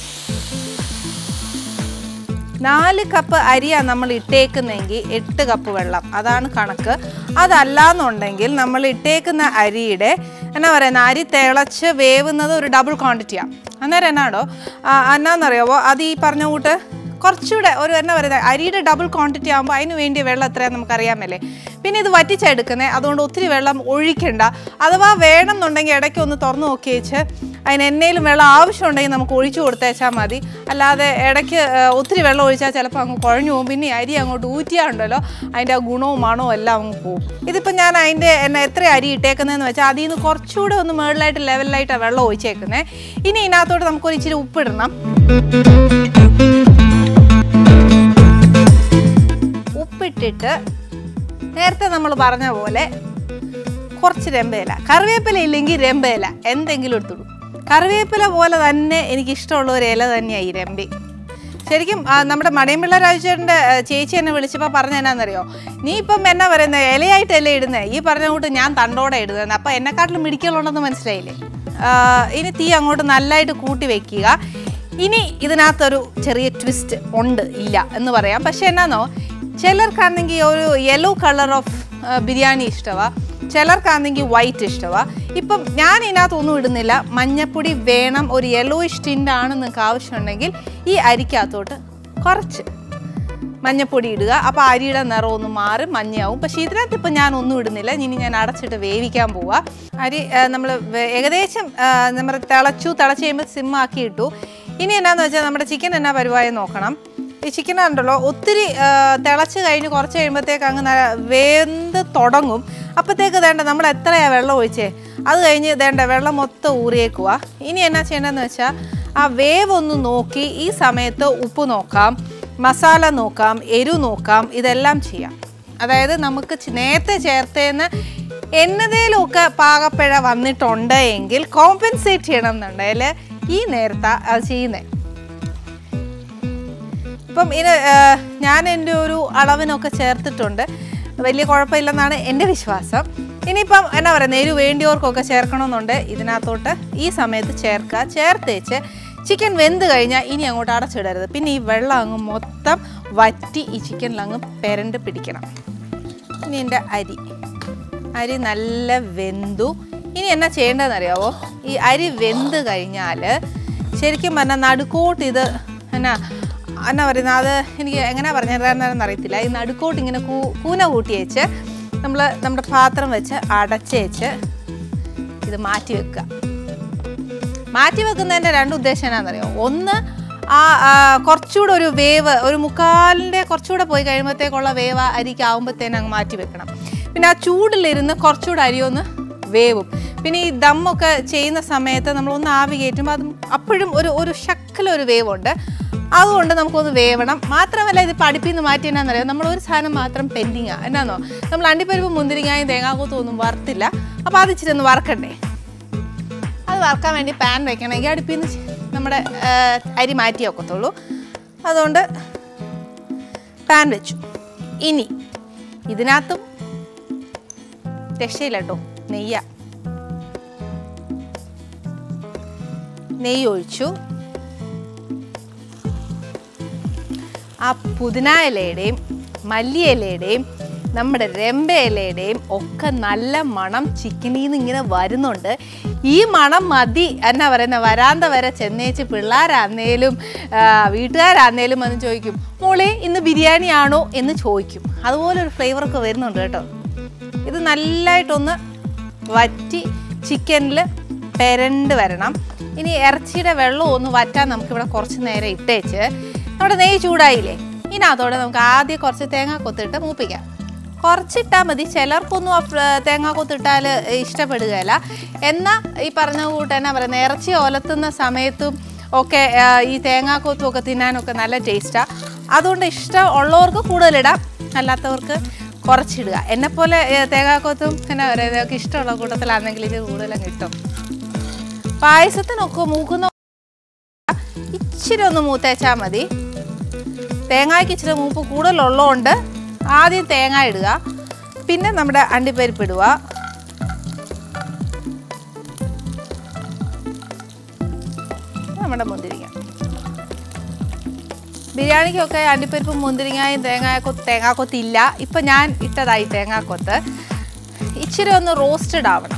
നാല് കപ്പ് അരിയാണ് നമ്മൾ ഇട്ടേക്കുന്നെങ്കിൽ എട്ട് കപ്പ് വെള്ളം അതാണ് കണക്ക് അതല്ലാന്നുണ്ടെങ്കിൽ നമ്മൾ ഇട്ടേക്കുന്ന അരിയുടെ എന്നാ പറയുന്ന അരി തിളച്ച് വേവുന്നത് ഒരു ഡബിൾ ക്വാണ്ടിറ്റിയാണ് അന്നേരം എന്നാടോ ആ, എന്നാന്നറിയാവോ അത് ഈ പറഞ്ഞ കൂട്ട് കുറച്ചുകൂടെ ഒരു എന്നാ പറയുന്നത് അരിയുടെ ഡബിൾ ക്വാണ്ടിറ്റി ആകുമ്പോൾ അതിന് വേണ്ടിയ വെള്ളം എത്രയാണെന്ന് നമുക്കറിയാമല്ലേ പിന്നെ ഇത് വറ്റിച്ചെടുക്കുന്നത് അതുകൊണ്ട് ഒത്തിരി വെള്ളം ഒഴിക്കണ്ട അഥവാ വേണമെന്നുണ്ടെങ്കിൽ ഇടയ്ക്ക് ഒന്ന് തുറന്നു നോക്കി വെച്ച് അതിന് എന്നേലും വെള്ളം ആവശ്യമുണ്ടെങ്കിൽ നമുക്ക് ഒഴിച്ചു കൊടുത്തേച്ചാൽ മതി അല്ലാതെ ഇടയ്ക്ക് ആ, ഒത്തിരി വെള്ളം ഒഴിച്ചാൽ ചിലപ്പോൾ അങ്ങ് കുഴഞ്ഞു പോകും പിന്നെ ഈ അരി അങ്ങോട്ട് ഊറ്റിയാണ്ടല്ലോ അതിൻ്റെ ആ ഗുണവും മണവും എല്ലാം അങ്ങ് പോകും ഇതിപ്പോൾ ഞാൻ അതിൻ്റെ എന്നെ എത്ര അരി ഇട്ടേക്കുന്നതെന്ന് വെച്ചാൽ അതിൽ നിന്ന് കുറച്ചുകൂടെ ഒന്ന് മുകളിലായിട്ട് ലെവലിലായിട്ടാണ് വെള്ളം ഒഴിച്ചേക്കുന്നത് ഇനി ഇതിനകത്തോട്ട് നമുക്കൊരു ഇച്ചിരി ഉപ്പിടണം ഉപ്പിട്ടിട്ട് നേരത്തെ നമ്മൾ പറഞ്ഞ പോലെ കുറച്ച് രമ്പയില കറിവേപ്പില ഇല്ലെങ്കിൽ രമ്പയില എന്തെങ്കിലും എടുത്തിടും കറിവേപ്പില പോലെ തന്നെ എനിക്ക് ഇഷ്ടമുള്ള ഒരു ഇല തന്നെയാണ് ഈ രമ്പി ശരിക്കും ആ, നമ്മുടെ മടയമ്പിള്ള രാജേട്ടൻ്റെ ചേച്ചി എന്നെ വിളിച്ചപ്പോൾ പറഞ്ഞ എന്നാന്നറിയോ നീ ഇപ്പം എന്നാ പറയുന്നത് ഇലയായിട്ടല്ലേ ഇടുന്നത് ഈ പറഞ്ഞ കൂട്ട് ഞാൻ തണ്ടോടെ ഇടുന്നത് അപ്പോൾ എന്നെക്കാട്ടിലും മിടിക്കലുണ്ടെന്ന് മനസ്സിലായില്ലേ ആ, ഇനി തീ അങ്ങോട്ട് നല്ലതായിട്ട് കൂട്ടി വെക്കുക ഇനി ഇതിനകത്തൊരു ചെറിയ ട്വിസ്റ്റ് ഉണ്ട് ഇല്ല എന്ന് പറയാം പക്ഷെ എന്നാന്നോ ചിലർക്കാണെങ്കിൽ ഒരു യെല്ലോ കളർ ഓഫ് ബിരിയാണി ഇഷ്ടമാ ചിലർക്കാണെങ്കിൽ വൈറ്റ് ഇഷ്ടമാ ഇപ്പം ഞാൻ ഇതിനകത്തൊന്നും ഇടുന്നില്ല മഞ്ഞപ്പൊടി വേണം ഒരു യെല്ലോയിഷ് ടിൻ്റാണ് നിങ്ങൾക്ക് ആവശ്യമുണ്ടെങ്കിൽ ഈ അരിക്കകത്തോട്ട് കുറച്ച് മഞ്ഞപ്പൊടി ഇടുക അപ്പോൾ അരിയുടെ നിറം ഒന്ന് മാറി മഞ്ഞയാവും പക്ഷേ ഇതിനകത്ത് ഇപ്പം ഞാൻ ഒന്നും ഇടുന്നില്ല ഇനി ഞാൻ അടച്ചിട്ട് വേവിക്കാൻ പോവുക അരി നമ്മൾ ഏകദേശം ആ, നമ്മൾ തിളച്ചു തിളച്ച് കഴിയുമ്പോൾ സിമ്മാക്കി ഇട്ടു ഇനി എന്നാന്ന് വെച്ചാൽ നമ്മുടെ ചിക്കൻ എന്നാ പരിപാടി നോക്കണം ഈ ചിക്കൻ ഉണ്ടല്ലോ ഒത്തിരി ആ, തിളച്ച് കഴിഞ്ഞ് കുറച്ച് കഴിയുമ്പോഴത്തേക്ക് അങ്ങ് നല്ല വെന്ത് തുടങ്ങും അപ്പോഴത്തേക്ക് വേണ്ട നമ്മൾ എത്രയാണ് വെള്ളം ഒഴിച്ചേ അത് കഴിഞ്ഞ് വേണ്ട വെള്ളം മൊത്തം ഊറിയേക്കുക ഇനി എന്നാ ചെയ്യേണ്ടതെന്ന് വെച്ചാൽ ആ വേവ് ഒന്ന് നോക്കി ഈ സമയത്ത് ഉപ്പ് നോക്കാം മസാല നോക്കാം എരു നോക്കാം ഇതെല്ലാം ചെയ്യാം അതായത് നമുക്ക് ചി- നേരത്തെ ചേർത്തേന്ന് എന്നതേലുമൊക്കെ പാകപ്പിഴ വന്നിട്ടുണ്ട് എങ്കിൽ കോമ്പൻസേറ്റ് ചെയ്യണം എന്നുണ്ടെങ്കിൽ ഈ നേരത്തെ അത് ചെയ്യുന്നത് ഇപ്പം ഇത് ആ, ഞാൻ എൻ്റെ ഒരു അളവിനൊക്കെ ചേർത്തിട്ടുണ്ട് വലിയ കുഴപ്പമില്ലെന്നാണ് എൻ്റെ വിശ്വാസം ഇനിയിപ്പം എന്നാ പറയുക എരിവ് വേണ്ടിയവർക്കൊക്കെ ചേർക്കണമെന്നുണ്ട് ഇതിനകത്തോട്ട് ഈ സമയത്ത് ചേർക്കുക ചേർത്തേച്ച് ചിക്കൻ വെന്ത് കഴിഞ്ഞാൽ ഇനി അങ്ങോട്ട് അടച്ചിടരുത് പിന്നെ ഈ വെള്ളം അങ്ങ് മൊത്തം വറ്റി ഈ ചിക്കനിൽ അങ്ങ് പെരണ്ട് പിടിക്കണം ഇനി എൻ്റെ അരി അരി നല്ല വെന്തു ഇനി എന്നാ ചെയ്യേണ്ടതെന്ന് അറിയാവോ ഈ അരി വെന്ത് കഴിഞ്ഞാൽ ശരിക്കും പറഞ്ഞാൽ നടുക്കോട്ട് ഇത് എന്നാ എന്നാ പറയുന്നത് അത് എനിക്ക് എങ്ങനെ പറഞ്ഞിരുന്നാന്ന് അറിയത്തില്ല ഈ നടുക്കോട്ട് ഇങ്ങനെ കൂ കൂന കൂട്ടി വെച്ച് നമ്മൾ നമ്മുടെ പാത്രം വെച്ച് അടച്ച് വെച്ച് ഇത് മാറ്റി വെക്കുക മാറ്റി വെക്കുന്നതിൻ്റെ രണ്ട് ഉദ്ദേശം എന്നാണെന്നറിയോ ഒന്ന് ആ ആ, കുറച്ചുകൂടെ ഒരു വേവ് ഒരു മുക്കാലിൻ്റെ കുറച്ചുകൂടെ പോയി കഴിയുമ്പോഴത്തേക്കുള്ള വേവ് അരിക്കാവുമ്പോഴത്തേനും അങ്ങ് മാറ്റി വെക്കണം പിന്നെ ആ ചൂടിലിരുന്ന് കുറച്ചുകൂടെ അരി ഒന്ന് വേവും പിന്നെ ഈ ദമ്മൊക്കെ ചെയ്യുന്ന സമയത്ത് നമ്മളൊന്ന് ആവി കയറ്റുമ്പോൾ അത് അപ്പോഴും ഒരു ഒരു ശക്കലൊരു വേവുണ്ട് അതുകൊണ്ട് നമുക്കൊന്ന് വേവണം മാത്രമല്ല ഇത് പഠിപ്പിൽ നിന്ന് മാറ്റി എന്നാന്നറിയാം നമ്മൾ ഒരു സാധനം മാത്രം പെൻഡിങ്ങാണ് എന്നാന്നോ നമ്മൾ അണ്ടിപ്പരിപ്പ് മുന്തിരിങ്ങായും തേങ്ങാക്കൂത്തും ഒന്നും വറുത്തില്ല അപ്പോൾ അത് ഇച്ചിരി ഒന്ന് വറുക്കണ്ടേ അത് വറുക്കാൻ വേണ്ടി പാൻ വെക്കണമെങ്കിൽ അടുപ്പിൽ നിന്ന് നമ്മുടെ ആ, അരി മാറ്റി വെക്കത്തുള്ളൂ അതുകൊണ്ട് പാൻ വെച്ചു ഇനി ഇതിനകത്തും രക്ഷയില്ല കേട്ടോ നെയ്യ നെയ്യ് ഒഴിച്ചു ആ പുതിന ഇലയുടെയും മല്ലി ഇലയുടെയും നമ്മുടെ രമ്പ ഇലയുടെയും ഒക്കെ നല്ല മണം ചിക്കനിൽ നിന്ന് ഇങ്ങനെ വരുന്നുണ്ട് ഈ മണം മതി എന്നാ പറയുന്ന വരാന്ത വരെ ചെന്നേച്ച് പിള്ളേരാന്നേലും ആ, വീട്ടുകാരാന്നേലും വന്ന് ചോദിക്കും മോളെ ഇന്ന് ബിരിയാണി ആണോ എന്ന് ചോദിക്കും അതുപോലെ ഒരു ഫ്ലേവറൊക്കെ വരുന്നുണ്ട് കേട്ടോ ഇത് നല്ലതായിട്ടൊന്ന് വറ്റി ചിക്കനിൽ പെരണ്ട് വരണം ഇനി ഇറച്ചിയുടെ വെള്ളം ഒന്ന് വറ്റാൻ നമുക്കിവിടെ കുറച്ച് നേരം ഇട്ടേച്ച് നമ്മുടെ നെയ്യ് ചൂടായില്ലേ ഇതിനകത്തോടെ നമുക്ക് ആദ്യം കുറച്ച് തേങ്ങ കൊത്തിട്ട് മൂപ്പിക്കാം കുറച്ചിട്ടാൽ മതി ചിലർക്കൊന്നും ആ ഫ്ര- തേങ്ങ കൊത്തിട്ടാൽ ഇഷ്ടപ്പെടുകയില്ല എന്നാൽ ഈ പറഞ്ഞ കൂട്ട് എന്നാ പറയുന്നത് ഇറച്ചി ഒലത്തുന്ന സമയത്തും ഒക്കെ ആ, ഈ തേങ്ങാക്കൊത്തും ഒക്കെ തിന്നാനൊക്കെ നല്ല ടേസ്റ്റാണ് അതുകൊണ്ട് ഇഷ്ടം ഉള്ളവർക്ക് കൂടുതലിടാം അല്ലാത്തവർക്ക് കുറച്ചിടുക എന്നെപ്പോലെ ഏ, തേങ്ങാക്കൊത്തും എന്നാ പറയുക ഇതൊക്കെ ഇഷ്ടമുള്ള കൂട്ടത്തിലാണെങ്കിൽ ഇത് കൂടുതലും കിട്ടും പായസത്തിനൊക്കെ മൂക്കുന്ന ഇച്ചിരി ഒന്ന് മൂത്തേച്ചാൽ മതി തേങ്ങയ്ക്ക് ഇച്ചിരി മൂപ്പ് കൂടുതലുള്ളതുകൊണ്ട് ആദ്യം തേങ്ങ ഇടുക പിന്നെ നമ്മുടെ അണ്ടിപ്പരിപ്പ് ഇടുക നമ്മുടെ മുന്തിരിങ്ങ ബിരിയാണിക്കൊക്കെ അണ്ടിപ്പരിപ്പും മുന്തിരിങ്ങയും തേങ്ങാക്കൊത്ത് തേങ്ങാക്കൊത്ത് ഇല്ല ഇപ്പം ഞാൻ ഇട്ടതായി തേങ്ങാക്കൊത്ത് ഇച്ചിരി ഒന്ന് റോസ്റ്റഡ് ആവണം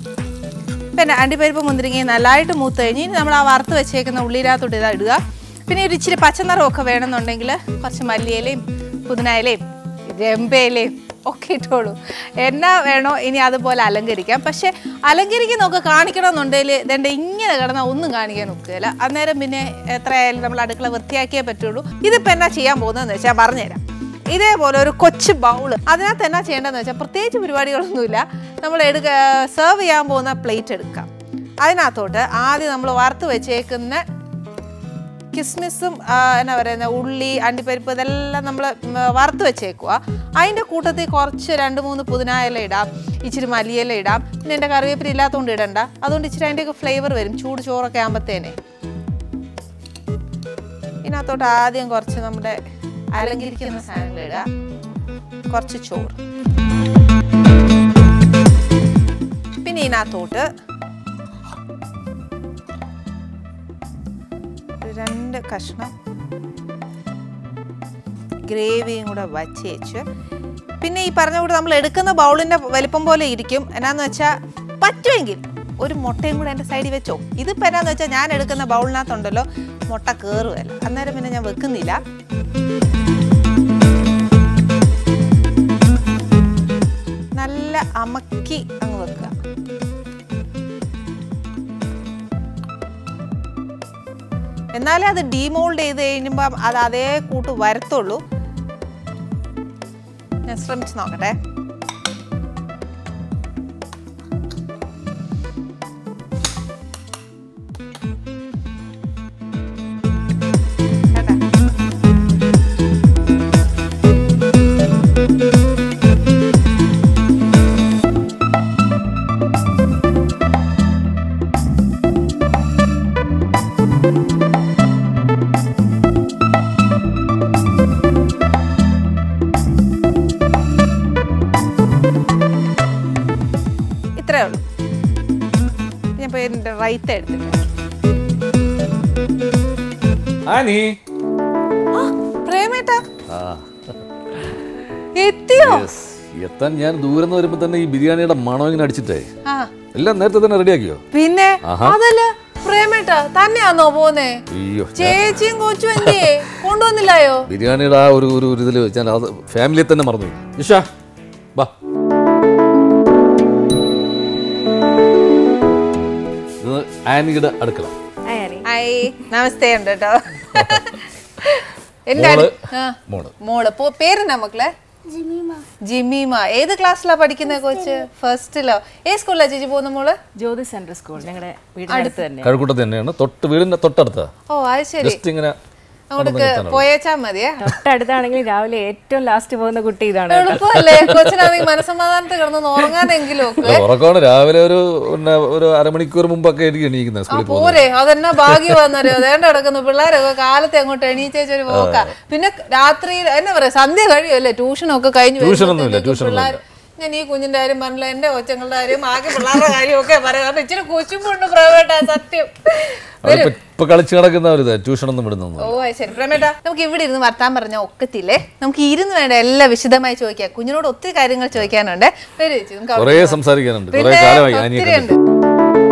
പിന്നെ അണ്ടിപ്പരിപ്പ് മുന്തിരിങ്ങയും നല്ലതായിട്ട് മൂത്ത് കഴിഞ്ഞ് ഇനി നമ്മൾ ആ വറുത്ത് വെച്ചേക്കുന്ന ഉള്ളിനകത്തോട്ട് ഇതാ ഇടുക പിന്നെ ഒരു ഇച്ചിരി പച്ചനിറമൊക്കെ വേണമെന്നുണ്ടെങ്കിൽ കുറച്ച് മല്ലിയിലയും പുതിനയിലയും രമ്പയിലയും ഒക്കെ ഇട്ടോളൂ എന്നാ വേണോ ഇനി അതുപോലെ അലങ്കരിക്കാം പക്ഷെ അലങ്കരിക്കുന്നൊക്കെ കാണിക്കണമെന്നുണ്ടെങ്കിൽ ഇതെൻ്റെ ഇങ്ങനെ കിടന്നാൽ ഒന്നും കാണിക്കാൻ ഒക്കുകയില്ല അന്നേരം പിന്നെ എത്രയായാലും നമ്മൾ അടുക്കള വൃത്തിയാക്കിയേ പറ്റുള്ളൂ ഇതിപ്പോൾ എന്നാ ചെയ്യാൻ പോകുന്നതെന്ന് വെച്ചാൽ പറഞ്ഞുതരാം ഇതേപോലെ ഒരു കൊച്ചു ബൗള് അതിനകത്ത് എന്നാ ചെയ്യേണ്ടതെന്ന് വെച്ചാൽ പ്രത്യേകിച്ച് പരിപാടികളൊന്നുമില്ല നമ്മൾ എടുക്ക സെർവ് ചെയ്യാൻ പോകുന്ന പ്ലേറ്റ് എടുക്കാം അതിനകത്തോട്ട് ആദ്യം നമ്മൾ വറുത്ത് വെച്ചേക്കുന്ന കിസ്മിസും ആ, എന്നാ പറയുന്ന ഉള്ളി അണ്ടിപ്പരിപ്പ് ഇതെല്ലാം നമ്മൾ വറുത്ത് വെച്ചേക്കുക അതിൻ്റെ കൂട്ടത്തിൽ കുറച്ച് രണ്ട് മൂന്ന് പുതിനായില ഇടാം ഇച്ചിരി മല്ലിയില ഇടാം പിന്നെ എൻ്റെ കറിവേപ്പില ഇല്ലാത്തതുകൊണ്ട് ഇടണ്ട അതുകൊണ്ട് ഇച്ചിരി അതിൻ്റെയൊക്കെ ഫ്ലേവർ വരും ചൂട് ചോറൊക്കെ ആകുമ്പോഴത്തേനെ ഇതിനകത്തോട്ട് ആദ്യം കുറച്ച് നമ്മുടെ അലങ്കരിക്കുന്ന സാധനങ്ങൾ ഇടുക കുറച്ച് ചോറ് പിന്നെ ഇതിനകത്തോട്ട് ഒരു രണ്ട് കഷ്ണം ഗ്രേവിയും കൂടെ വച്ചേച്ച് പിന്നെ ഈ പറഞ്ഞ കൂടെ നമ്മൾ എടുക്കുന്ന ബൗളിൻ്റെ വലിപ്പം പോലെ ഇരിക്കും എന്നാന്ന് വെച്ചാൽ പറ്റുമെങ്കിൽ ഒരു മുട്ടയും കൂടെ എൻ്റെ സൈഡിൽ വെച്ചോ ഇതിപ്പോൾ എന്നാന്ന് വെച്ചാൽ ഞാൻ എടുക്കുന്ന ബൗളിനകത്തുണ്ടല്ലോ മുട്ട കയറുമല്ല അന്നേരം പിന്നെ ഞാൻ വെക്കുന്നില്ല നല്ല അമക്കി അങ്ങ് വെക്കുക എന്നാലേ അത് ഡീമോൾഡ് ചെയ്ത് കഴിയുമ്പം അത് അതേ കൂട്ട് വരത്തുള്ളൂ ഞാൻ ശ്രമിച്ച് നോക്കട്ടെ കേട്ടാ? ഇത്രേ ഉള്ളൂ ഞാൻ ഇപ്പോൾ എൻ്റെ റൈറ്റ് എടുത്തിട്ട് ആനി പ്രേമേട്ടാ ആ എത്തിയോ yes. എത്താൻ ഞാൻ ദൂരെ നിന്ന് വരുമ്പോ തന്നെ ഈ ബിരിയാണിയുടെ മണം ഇങ്ങനെ അടിച്ചിട്ടേ ആ എല്ലാം നേരത്തെ തന്നെ റെഡിയാക്കിയോ പിന്നെ ആഹാ. അതല്ല പ്രേമേട്ടാ തന്നെയാന്നോ പോന്നേ അയ്യോ ചേച്ചിയും കൊച്ചും എന്തിയേ കൊണ്ടുവന്നില്ലായോ ബിരിയാണിയുടെ ആ ഒരു ഒരു ഒരു ഇതില് ഞാൻ അത് ഫാമിലിയെ തന്നെ മറന്നു ഇഷ ബാ ഇത് ആനിയുടെ അടുക്കള ഐ നമസ്തേ ഉണ്ട് കേട്ടോ എന്റെ മോള് അടു- ആ, മോള് മോള് പോ- പേരെന്നാ മക്കളെ ജിമീമ ഏത് ക്ലാസ്സിലാ പഠിക്കുന്നത് കൊച്ച് ഫസ്റ്റിലോ ഏത് സ്കൂളിലാ ചേച്ചി പോകുന്ന മോള് ജ്യോതി സെൻട്രൽ സ്കൂൾ ഞങ്ങളുടെ വീടിനടുത്ത് തന്നെ കഴക്കൂട്ടത്ത് തന്നെയാണ് തൊട്ട് വീടിന്റെ തൊട്ടടുത്താ ഓ അത് ശരി ജസ്റ്റ് ഇങ്ങനെ അങ്ങോട്ട് പോയേച്ചാ മതിയേ തൊട്ടടുത്താണെങ്കിൽ രാവിലെ ഏറ്റവും ലാസ്റ്റ് പോകുന്ന കുട്ടി ഇതാണ് കേട്ടോ. എളുപ്പമല്ലേ കൊച്ചിനാണെങ്കിൽ മനസ്സമാധാനത്ത് കിടന്ന് ഉറങ്ങാനെങ്കിലും ഒക്കെ അല്ല, ഉറക്കമാണ് രാവിലെ ഒരു പിന്നെ ഒരു അരമണിക്കൂർ മുമ്പൊക്കെ ആയിരിക്കും എണീക്കുന്നത് ആ സ്കൂളിൽ പോകുന്നത് പോരെ അതെന്നാ ഭാഗ്യമാന്നറിയോ അതേണ്ട കിടക്കുന്നു പിള്ളേരൊക്കെ കാലത്തെ അങ്ങോട്ട് എണീച്ചേച്ചൊരു പോക്ക പിന്നെ രാത്രി എന്നാ പറയാ സന്ധ്യ കഴിയുമല്ലേ ട്യൂഷനൊക്കെ കഴിഞ്ഞു ട്യൂഷനൊന്നുമില്ല, വരുമ്പഴത്തേക്കും ട്യൂഷനൊന്നുമില്ല. പിള്ളേര് ഞാൻ ഈ കുഞ്ഞിന്റെ കാര്യം പറഞ്ഞില്ല എന്റെ കൊച്ചങ്ങളുടെ കാര്യം ആകെ പിള്ളേരുടെ കാര്യമൊക്കെ പറയാം കാരണം ഇച്ചിരി കൊച്ചുമ്പുണ്ട് പ്രൈവേറ്റാ സത്യം അവരിപ്പോ ഇപ്പൊ കളിച്ച് നടക്കുന്ന ഒരു ട്യൂഷനൊന്നും വിടുന്നൊന്നും ഓ അത് ശരി പ്രമേട്ട നമുക്ക് ഇവിടെ ഇരുന്ന് വർത്താൻ പറഞ്ഞ ഒക്കത്തില്ലേ നമുക്ക് ഇരുന്ന് വേണ്ട എല്ലാം വിശദമായി ചോദിക്കാം കുഞ്ഞിനോട് ഒത്തിരി കാര്യങ്ങൾ ചോദിക്കാനുണ്ട് വരൂ ചേച്ചി, നമുക്ക് അവിടെ കുറേ ഇരുന്ന് സംസാരിക്കാനുണ്ട് കുറേ പിന്നെ കാലമായി ആനിയെ ഒത്തിരി കണ്ടിട്ട് ഉണ്ട്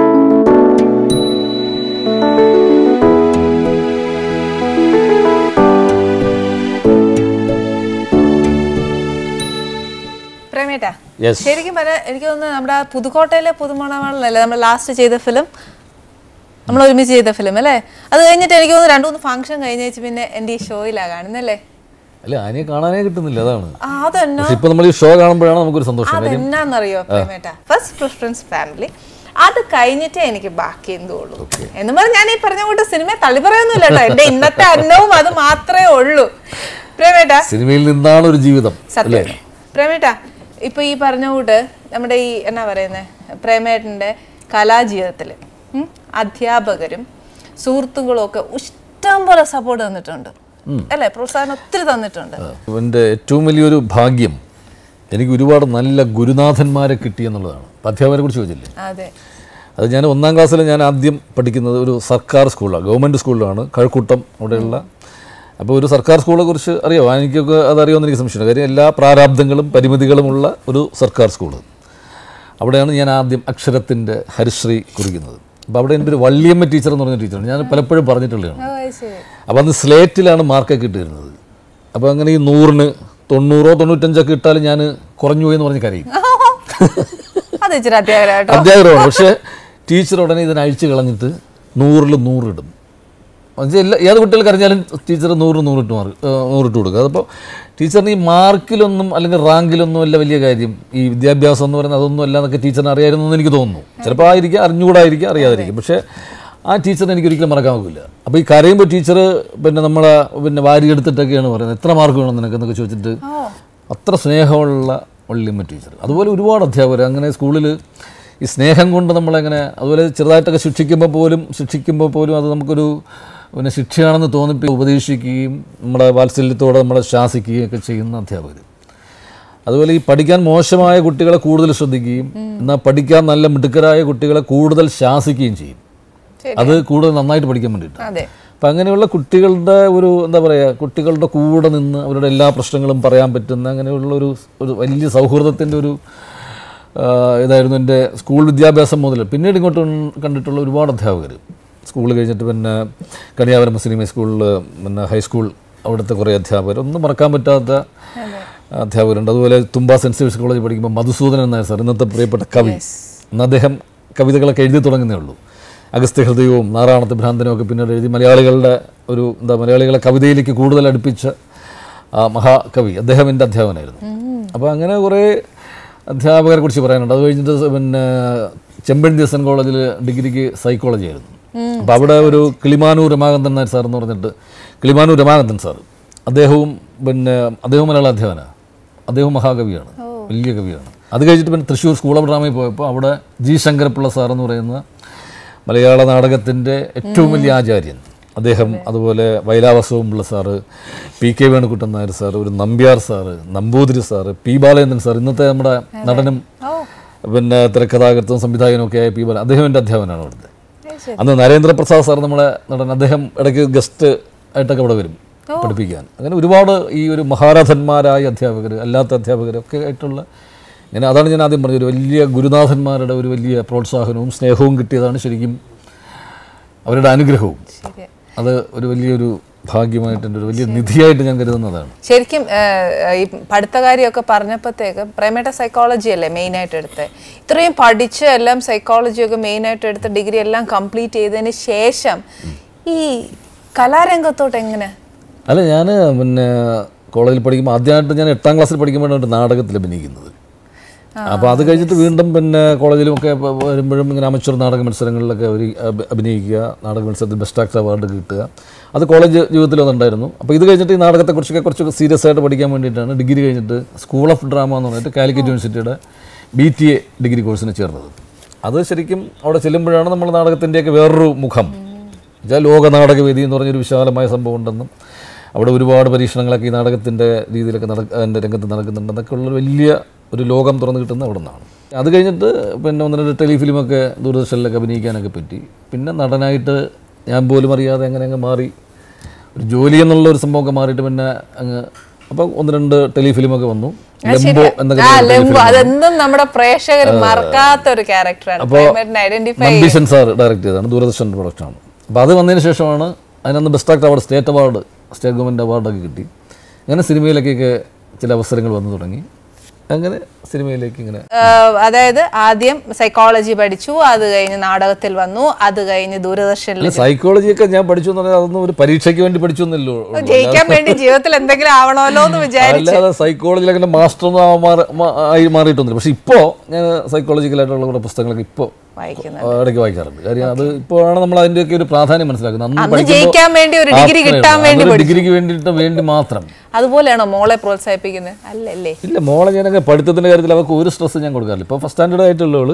പ്രേമേട്ടാ Yes. ശരിക്കും പറയാം എനിക്ക് തോന്നുന്നു നമ്മുടെ ആ പുതുക്കോട്ടയിലെ പുതുമണമണല്ലേ നമ്മൾ ലാസ്റ്റ് ചെയ്ത ഫിലിം നമ്മൾ ഒരുമിച്ച് ചെയ്ത ഫിലിം അല്ലേ അത് കഴിഞ്ഞിട്ട് എനിക്ക് തോന്നുന്നു രണ്ടു മൂന്ന് ഫംഗ്ഷൻ കഴിഞ്ഞ വെച്ച് പിന്നെ എൻ്റെ ഈ ഷോയിലാ കാണുന്നല്ലേ അല്ല ആനിയെ കാണാനേ കിട്ടുന്നില്ല അതാണ് ആ അതെന്നാ പക്ഷെ ഇപ്പൊ നമ്മൾ ഈ ഷോ കാണുമ്പോഴാണ് നമുക്കൊരു സന്തോഷം കാര്യം അതെന്നാന്നറിയോ പ്രേമേട്ട ഫസ്റ്റ് പ്രിഫറൻസ് ഫാമിലി അത് കഴിഞ്ഞിട്ടേ എനിക്ക് ബാക്കി എന്തോ ഉള്ളൂ എന്ന് പറഞ്ഞ് ഞാൻ ഈ പറഞ്ഞ കൂട്ട് സിനിമ തള്ളി പറയൊന്നുമില്ല കേട്ടോ എന്റെ ഇന്നത്തെ അന്നവും അത് മാത്രമേ ഉള്ളൂ പ്രേമേട്ട സിനിമയിൽ നിന്നാണ് ഒരു ജീവിതം അല്ലേ സത്യം പ്രേമേട്ട ഇപ്പൊ ഈ പറഞ്ഞ കൂട്ട് നമ്മുടെ ഈ എന്നാ പറയുന്നത് പ്രേമേട്ടന്റെ കലാജീവിതത്തിൽ അധ്യാപകരും സുഹൃത്തുക്കളും ഒക്കെ ഇഷ്ടം പോലെ സപ്പോർട്ട് തന്നിട്ടുണ്ട് അല്ലേ പ്രോത്സാഹനം ഒത്തിരി തന്നിട്ടുണ്ട് എൻ്റെ ഏറ്റവും വലിയൊരു ഭാഗ്യം എനിക്ക് ഒരുപാട് നല്ല ഗുരുനാഥന്മാരെ കിട്ടി എന്നുള്ളതാണ് ഇപ്പം അധ്യാപകരെ കുറിച്ച് ചോദിച്ചില്ലേ അതെ അത് ഞാൻ ഒന്നാം ക്ലാസ്സിൽ ഞാൻ ആദ്യം പഠിക്കുന്നത് ഒരു സർക്കാർ സ്കൂളിലാണ് ഗവൺമെൻറ് സ്കൂളിലാണ് കഴക്കൂട്ടം അവിടെയുള്ള അപ്പോൾ ഒരു സർക്കാർ സ്കൂളെ കുറിച്ച് അറിയാമോ എനിക്കൊക്കെ അതറിയാമെന്ന് എനിക്ക് സംശയമുണ്ട് കാര്യം എല്ലാ പ്രാരാബ്ദങ്ങളും പരിമിതികളുമുള്ള ഒരു സർക്കാർ സ്കൂൾ അവിടെയാണ് ഞാൻ ആദ്യം അക്ഷരത്തിൻ്റെ ഹരിശ്രീ കുറിക്കുന്നത് അപ്പോൾ അവിടെ എൻ്റെ ഒരു വള്ളിയമ്മ ടീച്ചർ എന്ന് പറഞ്ഞ ടീച്ചറാണ് ഞാൻ പലപ്പോഴും പറഞ്ഞിട്ടുള്ളതാണ് അപ്പോൾ അന്ന് സ്ലേറ്റിലാണ് മാർക്കൊക്കെ ഇട്ടിരുന്നത് അപ്പോൾ അങ്ങനെ ഈ നൂറിന് തൊണ്ണൂറോ തൊണ്ണൂറ്റഞ്ചൊക്കെ ഇട്ടാലും ഞാൻ കുറഞ്ഞു പോയി എന്ന് പറഞ്ഞ് കരയും അത് ഇച്ചിരി അത്യാഗ്രഹം അധ്യാപകരാണ് പക്ഷേ ടീച്ചർ ഉടനെ ഇതിനെ അഴിച്ചു കളഞ്ഞിട്ട് നൂറിൽ നൂറിടും എന്നുവെച്ചാൽ എല്ലാ ഏത് കുട്ടികൾക്ക് അറിഞ്ഞാലും ടീച്ചർ നൂറ് നൂറിട്ട് മാർക്ക് നൂറിട്ട് കൊടുക്കുക അതപ്പോൾ ടീച്ചറിന് ഈ മാർക്കിലൊന്നും അല്ലെങ്കിൽ റാങ്കിലൊന്നും അല്ല വലിയ കാര്യം ഈ വിദ്യാഭ്യാസം എന്ന് പറയുന്നത് അതൊന്നും അല്ല എന്നൊക്കെ ടീച്ചറിന് അറിയായിരുന്നു എന്ന് എനിക്ക് തോന്നുന്നു ചിലപ്പോൾ ആയിരിക്കാം അറിഞ്ഞുകൂടായിരിക്കാം അറിയാതിരിക്കും പക്ഷേ ആ ടീച്ചറിനെ എനിക്ക് ഒരിക്കലും മറക്കാൻ പറ്റില്ല അപ്പോൾ ഈ കരയുമ്പോൾ ടീച്ചർ പിന്നെ നമ്മളെ പിന്നെ വാരി എടുത്തിട്ടൊക്കെയാണ് പറയുന്നത് എത്ര മാർക്ക് വേണം നിനക്ക് എന്നൊക്കെ ചോദിച്ചിട്ട് അത്ര സ്നേഹമുള്ള വള്ളിയമ്മ ടീച്ചർ അതുപോലെ ഒരുപാട് അധ്യാപകർ അങ്ങനെ സ്കൂളിൽ ഈ സ്നേഹം കൊണ്ട് നമ്മളെങ്ങനെ അതുപോലെ ചെറുതായിട്ടൊക്കെ ശിക്ഷിക്കുമ്പോൾ പോലും ശിക്ഷിക്കുമ്പോൾ പോലും അത് നമുക്കൊരു പിന്നെ ശിക്ഷയാണെന്ന് തോന്നിപ്പി ഉപദേശിക്കുകയും നമ്മുടെ വാത്സല്യത്തോടെ നമ്മളെ ശാസിക്കുകയും ഒക്കെ ചെയ്യുന്ന അധ്യാപകർ അതുപോലെ ഈ പഠിക്കാൻ മോശമായ കുട്ടികളെ കൂടുതൽ ശ്രദ്ധിക്കുകയും എന്നാൽ പഠിക്കാൻ നല്ല മിടുക്കരായ കുട്ടികളെ കൂടുതൽ ശാസിക്കുകയും ചെയ്യും അത് കൂടുതൽ നന്നായിട്ട് പഠിക്കാൻ വേണ്ടിയിട്ട് അതെ അപ്പം അങ്ങനെയുള്ള കുട്ടികളുടെ ഒരു എന്താ പറയുക കുട്ടികളുടെ കൂടെ നിന്ന് അവരുടെ എല്ലാ പ്രശ്നങ്ങളും പറയാൻ പറ്റുന്ന അങ്ങനെയുള്ള ഒരു ഒരു വലിയ സൗഹൃദത്തിൻ്റെ ഒരു ആ, ഇതായിരുന്നു എൻ്റെ സ്കൂൾ വിദ്യാഭ്യാസം മുതൽ പിന്നീട് ഇങ്ങോട്ട് കണ്ടിട്ടുള്ള ഒരുപാട് അധ്യാപകർ സ്കൂൾ കഴിഞ്ഞിട്ട് പിന്നെ കണിയാവരം മുസ്ലിം സ്കൂളിൽ പിന്നെ ഹൈസ്കൂൾ അവിടുത്തെ കുറേ അധ്യാപകർ ഒന്നും മറക്കാൻ പറ്റാത്ത അധ്യാപകരുണ്ട് അതുപോലെ തുമ്പ സെൻറ്റ് സേവിയസ് കോളേജിൽ പഠിക്കുമ്പോൾ മധുസൂദനൻ നായർ സാർ ഇന്നത്തെ പ്രിയപ്പെട്ട കവി ഇന്ന് അദ്ദേഹം കവിതകളൊക്കെ എഴുതി തുടങ്ങുന്നേ ഉള്ളൂ അഗസ്ത്യ ഹൃദയവും നാറാണത്ത് ഭ്രാന്തനും ഒക്കെ പിന്നീട് എഴുതി മലയാളികളുടെ ഒരു എന്താ മലയാളികളെ കവിതയിലേക്ക് കൂടുതൽ അടുപ്പിച്ച ആ മഹാകവി അദ്ദേഹം എൻ്റെ അധ്യാപകനായിരുന്നു അപ്പോൾ അങ്ങനെ കുറേ അധ്യാപകരെ കുറിച്ച് പറയാനുണ്ട് അത് കഴിഞ്ഞിട്ട് പിന്നെ ചെമ്പഴന്തി എസ് എൻ കോളേജിൽ ഡിഗ്രിക്ക് സൈക്കോളജി ആയിരുന്നു അപ്പോൾ അവിടെ ഒരു കിളിമാനൂർ രമാകാന്തൻ നായർ സാർ എന്ന് പറഞ്ഞിട്ട് കിളിമാനൂർ രമാകാന്തൻ സാർ അദ്ദേഹവും പിന്നെ അദ്ദേഹം മലയാള അധ്യാപനാണ് അദ്ദേഹം മഹാകവിയാണ് വലിയ കവിയാണ് അത് കഴിഞ്ഞിട്ട് പിന്നെ തൃശ്ശൂർ സ്കൂൾ ഓഫ് ഡ്രാമയിൽ പോയപ്പോൾ അവിടെ ജി ശങ്കരപ്പിള്ള സാർ എന്ന് പറയുന്ന മലയാള നാടകത്തിൻ്റെ ഏറ്റവും വലിയ ആചാര്യൻ അദ്ദേഹം അതുപോലെ വൈലാവസവും Pillai sir P K Venukuttan Nair sir ഒരു Nambiar sir Namboothiri sir P Balendran sir ഇന്നത്തെ നമ്മുടെ നടനും പിന്നെ തിരക്കഥാകൃത്തും സംവിധായകനും ഒക്കെ ആയ പി ബാല അദ്ദേഹം എൻ്റെ അധ്യാപനാണ് അവിടുത്തെ അന്ന് നരേന്ദ്രപ്രസാദ് സാർ നമ്മളെ നടൻ അദ്ദേഹം ഇടയ്ക്ക് ഗസ്റ്റ് ആയിട്ടൊക്കെ ഇവിടെ വരും പഠിപ്പിക്കാൻ അങ്ങനെ ഒരുപാട് ഈ ഒരു മഹാരഥന്മാരായ അധ്യാപകർ അല്ലാത്ത അധ്യാപകരൊക്കെ ആയിട്ടുള്ള ഇങ്ങനെ അതാണ് ഞാൻ ആദ്യം പറഞ്ഞത് ഒരു വലിയ ഗുരുനാഥന്മാരുടെ ഒരു വലിയ പ്രോത്സാഹനവും സ്നേഹവും കിട്ടിയതാണ് ശരിക്കും അവരുടെ അനുഗ്രഹവും അത് ഒരു വലിയൊരു ഭാഗ്യമായിട്ട് എൻ്റെ ഒരു വലിയ നിധിയായിട്ട് ഞാൻ കരുതുന്നതാണ് ശരിക്കും ഏഹ്, ഈ പഠിത്ത കാര്യമൊക്കെ പറഞ്ഞപ്പോഴത്തേക്ക് പ്രേമേട്ട സൈക്കോളജി അല്ലേ മെയിൻ ആയിട്ട് എടുത്തത് ഇത്രയും പഠിച്ച് എല്ലാം സൈക്കോളജി ഒക്കെ മെയിൻ ആയിട്ട് എടുത്ത് ഡിഗ്രി എല്ലാം കംപ്ലീറ്റ് ചെയ്തതിന് ശേഷം ഈ കലാരംഗത്തോട്ട് എങ്ങനെ അല്ല ഞാൻ പിന്നെ കോളേജിൽ പഠിക്കുമ്പോൾ ആദ്യമായിട്ട് ഞാൻ എട്ടാം ക്ലാസ്സിൽ പഠിക്കുമ്പോഴാണ് നാടകത്തിൽ അഭിനയിക്കുന്നത് അപ്പോൾ അത് കഴിഞ്ഞിട്ട് വീണ്ടും പിന്നെ കോളേജിലുമൊക്കെ പ- വരുമ്പോഴും ഇങ്ങനെ അമച്ചൂർ നാടക മത്സരങ്ങളിലൊക്കെ ഒരു അഭി- അഭിനയിക്കുക നാടക മത്സരത്തിൽ ബെസ്റ്റ് ആക്ടർ അവാർഡ് കിട്ടുക അത് കോളേജ് ജീവിതത്തിൽ അതുണ്ടായിരുന്നു അപ്പോൾ ഇത് കഴിഞ്ഞിട്ട് ഈ നാടകത്തെക്കുറിച്ചൊക്കെ കുറച്ചൊക്കെ സീരിയസ് ആയിട്ട് പഠിക്കാൻ വേണ്ടിയിട്ടാണ് ഡിഗ്രി കഴിഞ്ഞിട്ട് സ്കൂൾ ഓഫ് ഡ്രാമ എന്ന് പറഞ്ഞിട്ട് കാലിക്കറ്റ് യൂണിവേഴ്സിറ്റിയുടെ ബി ടി എ ഡിഗ്രി കോഴ്സിന് ചേർന്നത് അത് ശരിക്കും അവിടെ ചെല്ലുമ്പോഴാണ് നമ്മൾ നാടകത്തിൻ്റെയൊക്കെ വേറൊരു മുഖം എന്നുവെച്ചാൽ ലോക നാടകവേദി എന്ന് പറഞ്ഞൊരു വിശാലമായ സംഭവം ഉണ്ടെന്നും അവിടെ ഒരുപാട് പരീക്ഷണങ്ങളൊക്കെ ഈ നാടകത്തിൻ്റെ രീതിയിലൊക്കെ നട അതിൻ്റെ രംഗത്ത് നടക്കുന്നുണ്ടെന്നൊക്കെ ഉള്ള വലിയ ഒരു ലോകം തുറന്നു കിട്ടുന്നത് അവിടെ നിന്നാണ് അത് കഴിഞ്ഞിട്ട് പിന്നെ ഒന്ന് രണ്ട് ടെലിഫിലിമൊക്കെ ദൂരദർശനിലൊക്കെ അഭിനയിക്കാനൊക്കെ പറ്റി പിന്നെ നടനായിട്ട് ഞാൻ പോലും അറിയാതെ അങ്ങനെ അങ്ങ് മാറി ഒരു ജോലി എന്നുള്ള ഒരു സംഭവമൊക്കെ മാറിയിട്ട് പിന്നെ അങ്ങ് അപ്പം ഒന്ന് രണ്ട് ടെലിഫിലിമൊക്കെ വന്നു ലെമ്പോ എന്നൊക്കെ ആ പറഞ്ഞ ലെമ്പോ ടെലിഫിലിം അതെന്നും നമ്മുടെ പ്രേക്ഷകർ മറക്കാത്ത ഒരു ക്യാരക്ടറാണ് പ്രേമേട്ടനെ ഐഡന്റിഫൈ നമ്പീശൻ സാർ ഡയറക്റ്റ് ചെയ്തതാണ് ദൂരദർശൻ പ്രൊഡക്ഷനാണ് അപ്പോൾ അത് വന്നതിന് ശേഷമാണ് അതിനന്ന് best actor award state award state government അവാർഡൊക്കെ കിട്ടി അങ്ങനെ സിനിമയിലേക്കൊക്കെ ചില അവസരങ്ങൾ വന്നു തുടങ്ങി അങ്ങനെ സിനിമയിലേക്ക് ഇങ്ങനെ ഏഹ് അതായത് ആദ്യം സൈക്കോളജി പഠിച്ചു അത് കഴിഞ്ഞ് നാടകത്തിൽ വന്നു അത് കഴിഞ്ഞ് ദൂരദർശനിൽ അല്ല സൈക്കോളജിയൊക്കെ ഞാൻ പഠിച്ചു എന്ന് പറഞ്ഞാൽ അതൊന്നും ഒരു പരീക്ഷയ്ക്ക് വേണ്ടി പഠിച്ചു എന്നല്ലോ ജയിക്കാൻ വേണ്ടി ജീവിതത്തിൽ എന്തെങ്കിലും ആവണമല്ലോ എന്ന് വിചാരിച്ചു അല്ലാതെ സൈക്കോളജിയിൽ അങ്ങനെ മാസ്റ്റർ ഒന്നും ആവാൻ മാറി- മാ- ആയി മാറിയിട്ടൊന്നുമില്ല പക്ഷെ ഇപ്പോൾ ഞാൻ സൈക്കോളജിക്കലായിട്ടുള്ള കുറേ പുസ്തകങ്ങളൊക്കെ ഇപ്പോൾ വായിക്കുന്നത് ഇടയ്ക്ക് വായിക്കാറുണ്ട് കാര്യം അത് ഇപ്പോഴാണ് നമ്മൾ അതിൻ്റെയൊക്കെ ഒരു പ്രാധാന്യം മനസ്സിലാക്കുന്നത് അന്ന് അന്ന് പഠിക്കുമ്പോൾ ജയിക്കാൻ വേണ്ടി ഒരു ഡിഗ്രി അത്രയേ കിട്ടാൻ ഉള്ളൂ. വേണ്ടി അതൊരു പഠിച്ചു ഡിഗ്രിക്ക് വേണ്ടിയിട്ട് വേണ്ടി മാത്രം അതുപോലെയാണോ മോളെ പ്രോത്സാഹിപ്പിക്കുന്നത് അല്ലല്ലേ ഇല്ല മോളെ ഞാനൊക്കെ പഠിത്തത്തിൻ്റെ കാര്യത്തിൽ അവൾക്ക് ഒരു സ്ട്രെസ് ഞാൻ കൊടുക്കാറില്ല ഇപ്പോൾ ഫസ്റ്റ് സ്റ്റാൻഡേർഡ് ആയിട്ടുള്ളവൾ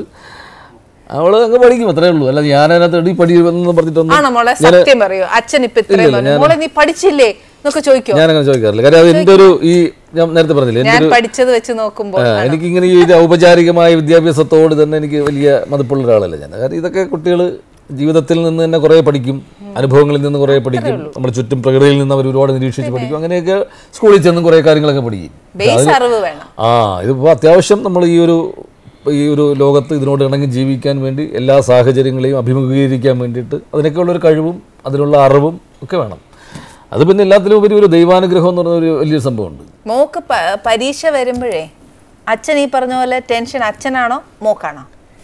അവൾ അങ്ങ് പഠിക്കും അത്രേ ഉള്ളൂ അല്ല ഞാൻ അതിനകത്ത് എടി പഠി എന്ന് പറഞ്ഞിട്ടൊന്നും ആണോ മോളെ സത്യം പറയൂ അച്ഛൻ ഇപ്പൊ ഇത്രയും പറഞ്ഞു മോളെ നീ പഠിച്ചില്ലേ എന്നൊക്കെ ചോദിക്കോ ഞാൻ അങ്ങനെ ചോദിക്കാറില്ല കാര്യം അത് എൻ്റെ ഒരു ഈ ഞാൻ നേരത്തെ പറഞ്ഞില്ലേ എൻ്റെ ഞാൻ ഒരു പഠിച്ചത് വെച്ച് നോക്കുമ്പോൾ ആ, എനിക്കിങ്ങനെ ഈ ഒരു ഔപചാരികമായ വിദ്യാഭ്യാസത്തോട് തന്നെ എനിക്ക് വലിയ മതിപ്പുള്ള ഒരാളല്ല ഞാൻ കാരണം ഇതൊക്കെ കുട്ടികൾ ജീവിതത്തിൽ നിന്ന് തന്നെ കുറേ പഠിക്കും അനുഭവങ്ങളിൽ നിന്ന് കുറേ പഠിക്കും നമ്മുടെ ചുറ്റും പ്രകൃതിയിൽ നിന്ന് അവർ ഒരുപാട് നിരീക്ഷിച്ച് പഠിക്കും അങ്ങനെയൊക്കെ സ്കൂളിൽ ചെന്നും കുറേ കാര്യങ്ങളൊക്കെ പഠിക്കും ബേസ് അറിവ് വേണം ആ ഇതിപ്പോൾ അത്യാവശ്യം നമ്മൾ ഈ ഒരു ഈ ഒരു ലോകത്ത് ഇതിനോട് ഇണങ്ങി ജീവിക്കാൻ വേണ്ടി എല്ലാ സാഹചര്യങ്ങളെയും അഭിമുഖീകരിക്കാൻ വേണ്ടിയിട്ട് അതിനൊക്കെയുള്ളൊരു കഴിവും അതിനുള്ള അറിവും ഒക്കെ വേണം അത് പിന്നെ എല്ലാത്തിലും ഉപരി ഒരു ദൈവാനുഗ്രഹം എന്ന് പറഞ്ഞ ഒരു വലിയൊരു സംഭവമുണ്ട് മോക്ക് പ- പരീക്ഷ വരുമ്പോഴേ അച്ഛൻ ഈ പറഞ്ഞ പോലെ ടെൻഷൻ അച്ഛനാണോ മോക്കാണോ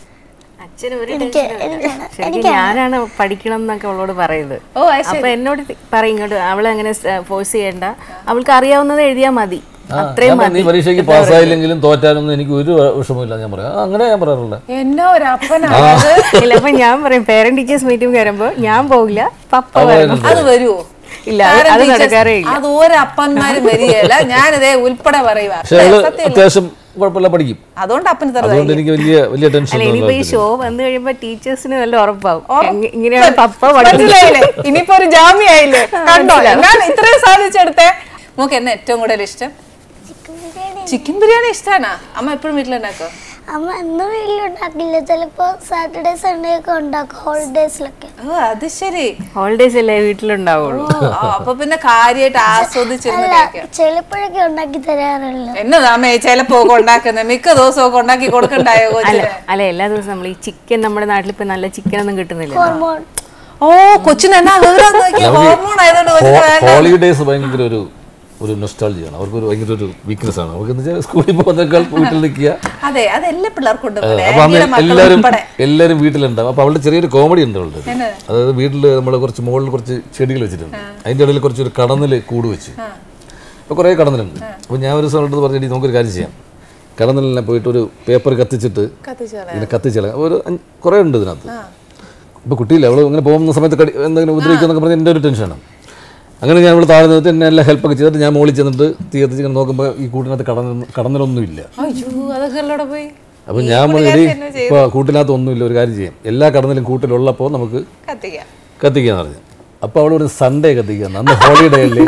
അച്ഛന് ഒരു ടെൻഷനും ഇല്ല. ശരിക്കും ഞാനാണ് പഠിക്കണം എന്നൊക്കെ അവളോട് പറയുന്നത് ഓ, അത് അപ്പൊ എന്നോട് തി- പറയും ഇങ്ങോട്ട് അവളെ അങ്ങനെ ഫോഴ്സ് ചെയ്യണ്ട അവൾക്ക് അറിയാവുന്നത് എഴുതിയാൽ മതി ആ, അത്രയും ഞാൻ പറഞ്ഞു, നീ മതി പരീക്ഷയ്ക്ക് പാസ്സായില്ലെങ്കിലും തോറ്റാലൊന്നും എനിക്ക് ഒരു വിഷമമില്ല ഞാൻ പറയാം ആ, അങ്ങനെ ഞാൻ പറയാറില്ല എന്നാ ഒരു അപ്പനാ ഇല്ല അപ്പൊ ഞാൻ പറയും പേരന്റ് ടീച്ചേഴ്സ് മീറ്റിംഗ് കയറുമ്പോ ഞാൻ പോകില്ല പപ്പ വരണം അത് വരുവോ ഇല്ല അത് അത് നടക്കാറേ ഇല്ല അത് ഒരപ്പന്മാരും വരികയല്ല ഞാനിതേ ഉൾപ്പെടെ പറയുക പക്ഷെ അവള് അത്യാവശ്യം കുഴപ്പമില്ല പഠിക്കും അതുകൊണ്ട് അപ്പന് തരുന്നത് അതുകൊണ്ട് എനിക്ക് വലിയ വലിയ ടെൻഷൻ അല്ല ഇനിയിപ്പോ ഈ ഷോ വന്നു കഴിയുമ്പോ ടീച്ചേഴ്സിന് നല്ല ഉറപ്പാവും എങ്ങ- ഇങ്ങനെയാണ് പപ്പ പഠിക്കുന്നത് മനസ്സിലായില്ലേ ഇനിയിപ്പോ ഒരു ജാമ്യായില്ലേ കണ്ടോ ഞാൻ ഇത്രയും സാധിച്ചെടുത്തേ മോക്ക് എന്നെ ഏറ്റവും കൂടുതൽ ഇഷ്ടം ചിക്കൻ ബിരിയാണി ചിക്കൻ ബിരിയാണി ഇഷ്ടാനാ അമ്മ എപ്പോഴും വീട്ടിലുണ്ടാക്കോ അമ്മ എന്നും വീട്ടിലുണ്ടാക്കില്ല ചിലപ്പോ സാറ്റർഡേ സൺഡേ ഒക്കെ ഉണ്ടാക്കും ഹോളിഡേസിലൊക്കെ ഓ അത് ശരി ഹോളിഡേസ് അല്ലേ വീട്ടിലുണ്ടാവുള്ളൂ ഓ, അപ്പൊ പിന്നെ കാര്യമായിട്ട് ആസ്വദിച്ചിരുന്ന് അല്ല കഴിക്കാം ചിലപ്പോഴൊക്കെ ഉണ്ടാക്കി തരാറുള്ളു എന്നതാമേ ചിലപ്പോ ഒക്കെ ഉണ്ടാക്കുന്നത് മിക്ക ദിവസവും ഒക്കെ ഉണ്ടാക്കി കൊടുക്കണ്ടായോ അല്ല കൊച്ചിന് അല്ല എല്ലാ ദിവസവും നമ്മൾ ഈ ചിക്കൻ നമ്മുടെ നാട്ടിൽ ഇപ്പൊ നല്ല ചിക്കൻ ഒന്നും കിട്ടുന്നില്ല ഹോർമോൺ ഓ കൊച്ചിന് എന്നാ വിവരം നോക്കി ഹോർമോൺ ആയതുകൊണ്ട് കൊച്ചിന് വേണ്ട ഹോളിഡേസ് ഭയങ്കര ഒരു ഒരു നൊസ്റ്റാളജിയാണ് അവർക്ക് ഒരു ഭയങ്കര ഒരു വീക്ക്നെസ് ആണ് അവർക്ക് എന്ന് വെച്ചാൽ സ്കൂളിൽ പോകുന്നേക്കാൾ വീട്ടിൽ നിൽക്കുക അതെ അത് എല്ലാ പിള്ളേർക്കുണ്ട് അപ്പൊ അന്ന് എല്ലാവരും എല്ലാവരും വീട്ടിലുണ്ടാവും അപ്പൊ അവളുടെ ചെറിയൊരു കോമഡി ഉണ്ട് അവളുടെ അതായത് വീട്ടിൽ നമ്മൾ കുറച്ച് മുകളിൽ കുറച്ച് ചെടികൾ വെച്ചിട്ടുണ്ട് അതിന്റെ ഇടയിൽ കുറച്ച് ഒരു കടന്നിൽ കൂട് വെച്ച് അപ്പൊ കുറേ കടന്നിലുണ്ട് അപ്പൊ ഞാൻ ഒരു ദിവസം അവളുടെ പറഞ്ഞു "എടീ, നമുക്കൊരു കാര്യം ചെയ്യാം കടന്നിലിനെ പോയിട്ട് ഒരു പേപ്പർ കത്തിച്ചിട്ട് ഇങ്ങനെ കത്തിച്ചള ഒരു അഞ്ച്- കുറേ ഉണ്ട് ഇതിനകത്ത് ഇപ്പൊ കുട്ടിയില്ല അവള് ഇങ്ങനെ പോകുന്ന സമയത്ത് കടി എന്തെങ്കിലും ഉപദ്രവിക്കുന്നൊക്കെ പറഞ്ഞ് എൻ്റെ ഒരു ടെൻഷനാണ് അങ്ങനെ ഞാൻ ഇവിടെ താഴെ നിന്നിട്ട് എന്നെ എല്ലാം ഹെൽപ്പൊക്കെ ചെയ്തിട്ട് ഞാൻ മുകളിൽ ചെന്നിട്ട് തീ കത്തിച്ച് ഇങ്ങനെ നോക്കുമ്പോൾ ഈ കൂട്ടിനകത്ത് കടന്ന കടന്നിലൊന്നും ഇല്ല അയ്യോ അതൊക്കെ എല്ലോടെ പോയി അപ്പൊ ഞാൻ പറഞ്ഞു ഇപ്പൊ കൂട്ടിനകത്ത് ഒന്നുമില്ല ഒരു കാര്യം ചെയ്യാം എല്ലാ കടന്നിലും കൂട്ടിലുള്ളപ്പോൾ നമുക്ക് കത്തിക്കാം കത്തിക്കാന്ന് പറഞ്ഞു അപ്പൊ അവള് ഒരു സൺഡേ കത്തിക്കാന്ന് അന്ന് ഹോളിഡേ അല്ലേ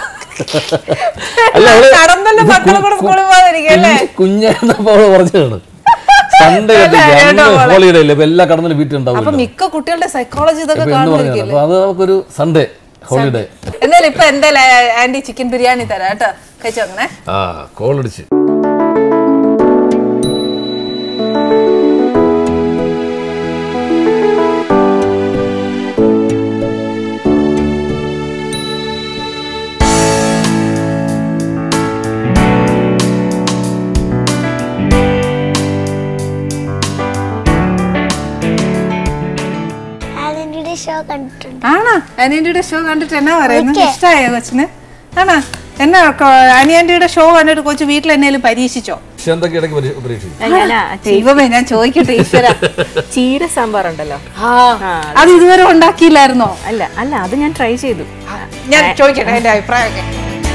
അല്ല അവള് കടന്നല്ലോ മക്കളെ കൂടെ സ്കൂളിൽ പോകാതിരിക്കും അല്ലേ കുഞ്ഞായിരുന്നപ്പോ അവള് പറഞ്ഞതാണ് സൺഡേ കത്തിക്കുക അന്ന് ഹോളിഡേ അല്ലേ അപ്പൊ എല്ലാ കടന്നിലും അപ്പൊ വീട്ടിലുണ്ടാവും മിക്ക കുട്ടികളുടെ സൈക്കോളജി ഇതൊക്കെ എന്ന് പറഞ്ഞതാണ് അപ്പൊ അത് നമുക്കൊരു സൺഡേ ഹോളിഡേ എന്നാലും ഇപ്പൊ എന്തായാലും ആന്റി ചിക്കൻ ബിരിയാണി തരാം കേട്ടോ കഴിച്ചു അങ്ങനെ ആ കോളടിച്ച് ആനന്ദിയുടെ ഷോ കണ്ടിട്ടുണ്ട് ആണോ അനിയന്റിയുടെ ഷോ കണ്ടിട്ട് എന്നാ പറയുന്നത് എനിക്ക്. ഇഷ്ടമായോ കൊച്ചിന് ആണോ എന്നാ അനിയന്റിയുടെ ഷോ കണ്ടിട്ട് കൊച്ചു വീട്ടിൽ എന്നേലും പരീക്ഷിച്ചോ പക്ഷെ എന്തൊക്കെ ഇടയ്ക്ക് പരീ- പരീക്ഷിക്കും ഞാനാ ദൈവമേ ഞാൻ ചോദിക്കട്ടെ ഈശ്വര ചീര സാമ്പാർ ഉണ്ടല്ലോ ആ അത് ഇതുവരെ ഉണ്ടാക്കിയില്ലായിരുന്നോ അല്ല അല്ല അത് ഞാൻ ട്രൈ ചെയ്തു ഞാൻ ചോദിക്കട്ടെ എന്റെ അഭിപ്രായമൊക്കെ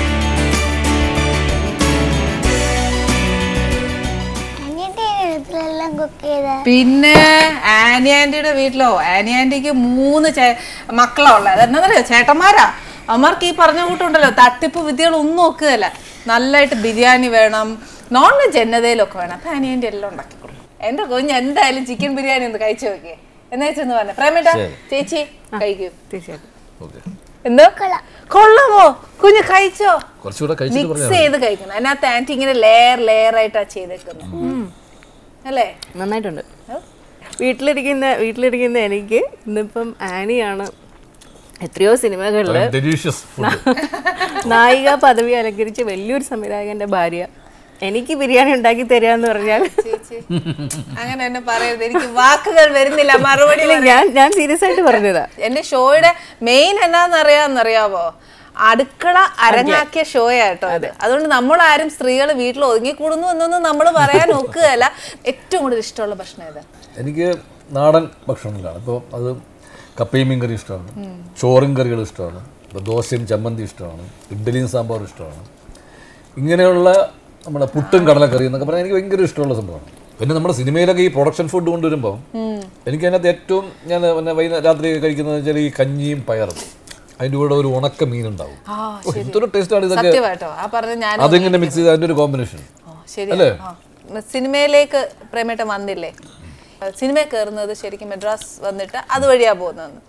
അനിയന്റെ വീട്ടിലെല്ലാം കുക്ക് ചെയ്ത പിന്നെ ആനി ആന്റിയുടെ വീട്ടിലോ ആനി ആന്റിക്ക് മൂന്ന് ചേ- മക്കളാ ഉള്ളത് അതെന്നറിയോ ചേട്ടന്മാരാ അമ്മർക്ക് ഈ പറഞ്ഞ കൂട്ടുണ്ടല്ലോ തട്ടിപ്പ് വിദ്യകൾ ഒന്നും നോക്കുകയല്ല നല്ലതായിട്ട് ബിരിയാണി വേണം നോൺ വെജ് എന്നതേലൊക്കെ വേണം അപ്പൊ ആനി ആന്റി എല്ലാം ഉണ്ടാക്കി കൊടുക്കും എന്റെ കുഞ്ഞ് എന്തായാലും ചിക്കൻ ബിരിയാണി ഒന്ന് കഴിച്ചു നോക്കിയേ എന്നാ വെച്ചെന്ന് പറഞ്ഞ പ്രേമേട്ട ചേച്ചി കഴിക്കൂ തീർച്ചയായിട്ടും ഓക്കെ എന്തോ കൊള്ളാമോ കുഞ്ഞ് കഴിച്ചോ കുറച്ചുകൂടെ കഴിച്ചിട്ട് മിക്സ് ചെയ്ത് കഴിക്കണം അതിനകത്ത് ആന്റി ഇങ്ങനെ ലെയർ ലെയർ ആയിട്ടാ ചെയ്തേക്കുന്നത് അല്ലേ നന്നായിട്ടുണ്ട് വീട്ടിലിരിക്കുന്ന വീട്ടിലിരിക്കുന്ന എനിക്ക് ഇന്നിപ്പം ആനിയാണ് എത്രയോ സിനിമകളിൽ ഡെലീഷ്യസ് ഫുഡ് നായിക പദവി അലങ്കരിച്ച വലിയൊരു സംവിധായകന്റെ ഭാര്യ എനിക്ക് ബിരിയാണി ഉണ്ടാക്കി തരാന്ന് പറഞ്ഞാൽ ചേച്ചി അങ്ങനെ എന്നെ പറയരുത് എനിക്ക് വാക്കുകൾ വരുന്നില്ല മറുപടി ഇല്ല, ഞാൻ ഞാൻ സീരിയസ് ആയിട്ട് പറഞ്ഞതാ എന്റെ ഷോയുടെ മെയിൻ എന്നാന്നറിയാന്നറിയാവോ അടുക്കള അരങ്ങാക്കിയ ഷോയാട്ടോ അത് അതുകൊണ്ട് നമ്മൾ ആരും സ്ത്രീകൾ വീട്ടിൽ ഒതുങ്ങിക്കൂടുന്നു എന്നൊന്നും നമ്മൾ പറയാൻ ഒക്കുകയല്ല ഏറ്റവും കൂടുതൽ ഇഷ്ടമുള്ള ഭക്ഷണം ഏതാ എനിക്ക് നാടൻ ഭക്ഷണങ്ങളാണ് ഇപ്പോൾ അത് കപ്പയും മീൻ കറി ഇഷ്ടമാണ് ചോറും കറികൾ ഇഷ്ടമാണ് ഇപ്പോൾ ദോശയും ചമ്മന്തി ഇഷ്ടമാണ് ഇഡ്ഡലിയും സാമ്പാറും ഇഷ്ടമാണ് ഇങ്ങനെയുള്ള നമ്മുടെ പുട്ടും കടലക്കറി എന്നൊക്കെ പറഞ്ഞാൽ എനിക്ക് ഭയങ്കര ഇഷ്ടമുള്ള സംഭവമാണ് പിന്നെ നമ്മുടെ സിനിമയിലൊക്കെ ഈ പ്രൊഡക്ഷൻ ഫുഡ് കൊണ്ടുവരുമ്പോൾ എനിക്ക് അതിനകത്ത് ഏറ്റവും ഞാൻ പിന്നെ വൈകുന്നേരം രാത്രി കഴിക്കുന്നത് വെച്ചാൽ ഈ കഞ്ഞിയും പയറും അതിൻ്റെ കൂടെ ഒരു ഉണക്ക മീനുണ്ടാവും ഓ, എന്തൊരു ടേസ്റ്റാണ് ഇതൊക്കെ സത്യമായിട്ടോ ആ പറഞ്ഞ ഞാൻ അതിങ്ങനെ മിക്സ് ചെയ്ത് അതിൻ്റെ ഒരു കോമ്പിനേഷൻ ഓ, ശരി ആ. സിനിമയിലേക്ക് പ്രേമേട്ടം വന്നില്ലേ സിനിമ കയറുന്നത് ശരിക്കും മദ്രാസ് വന്നിട്ട് അതുവഴിയാ പോകുന്നത്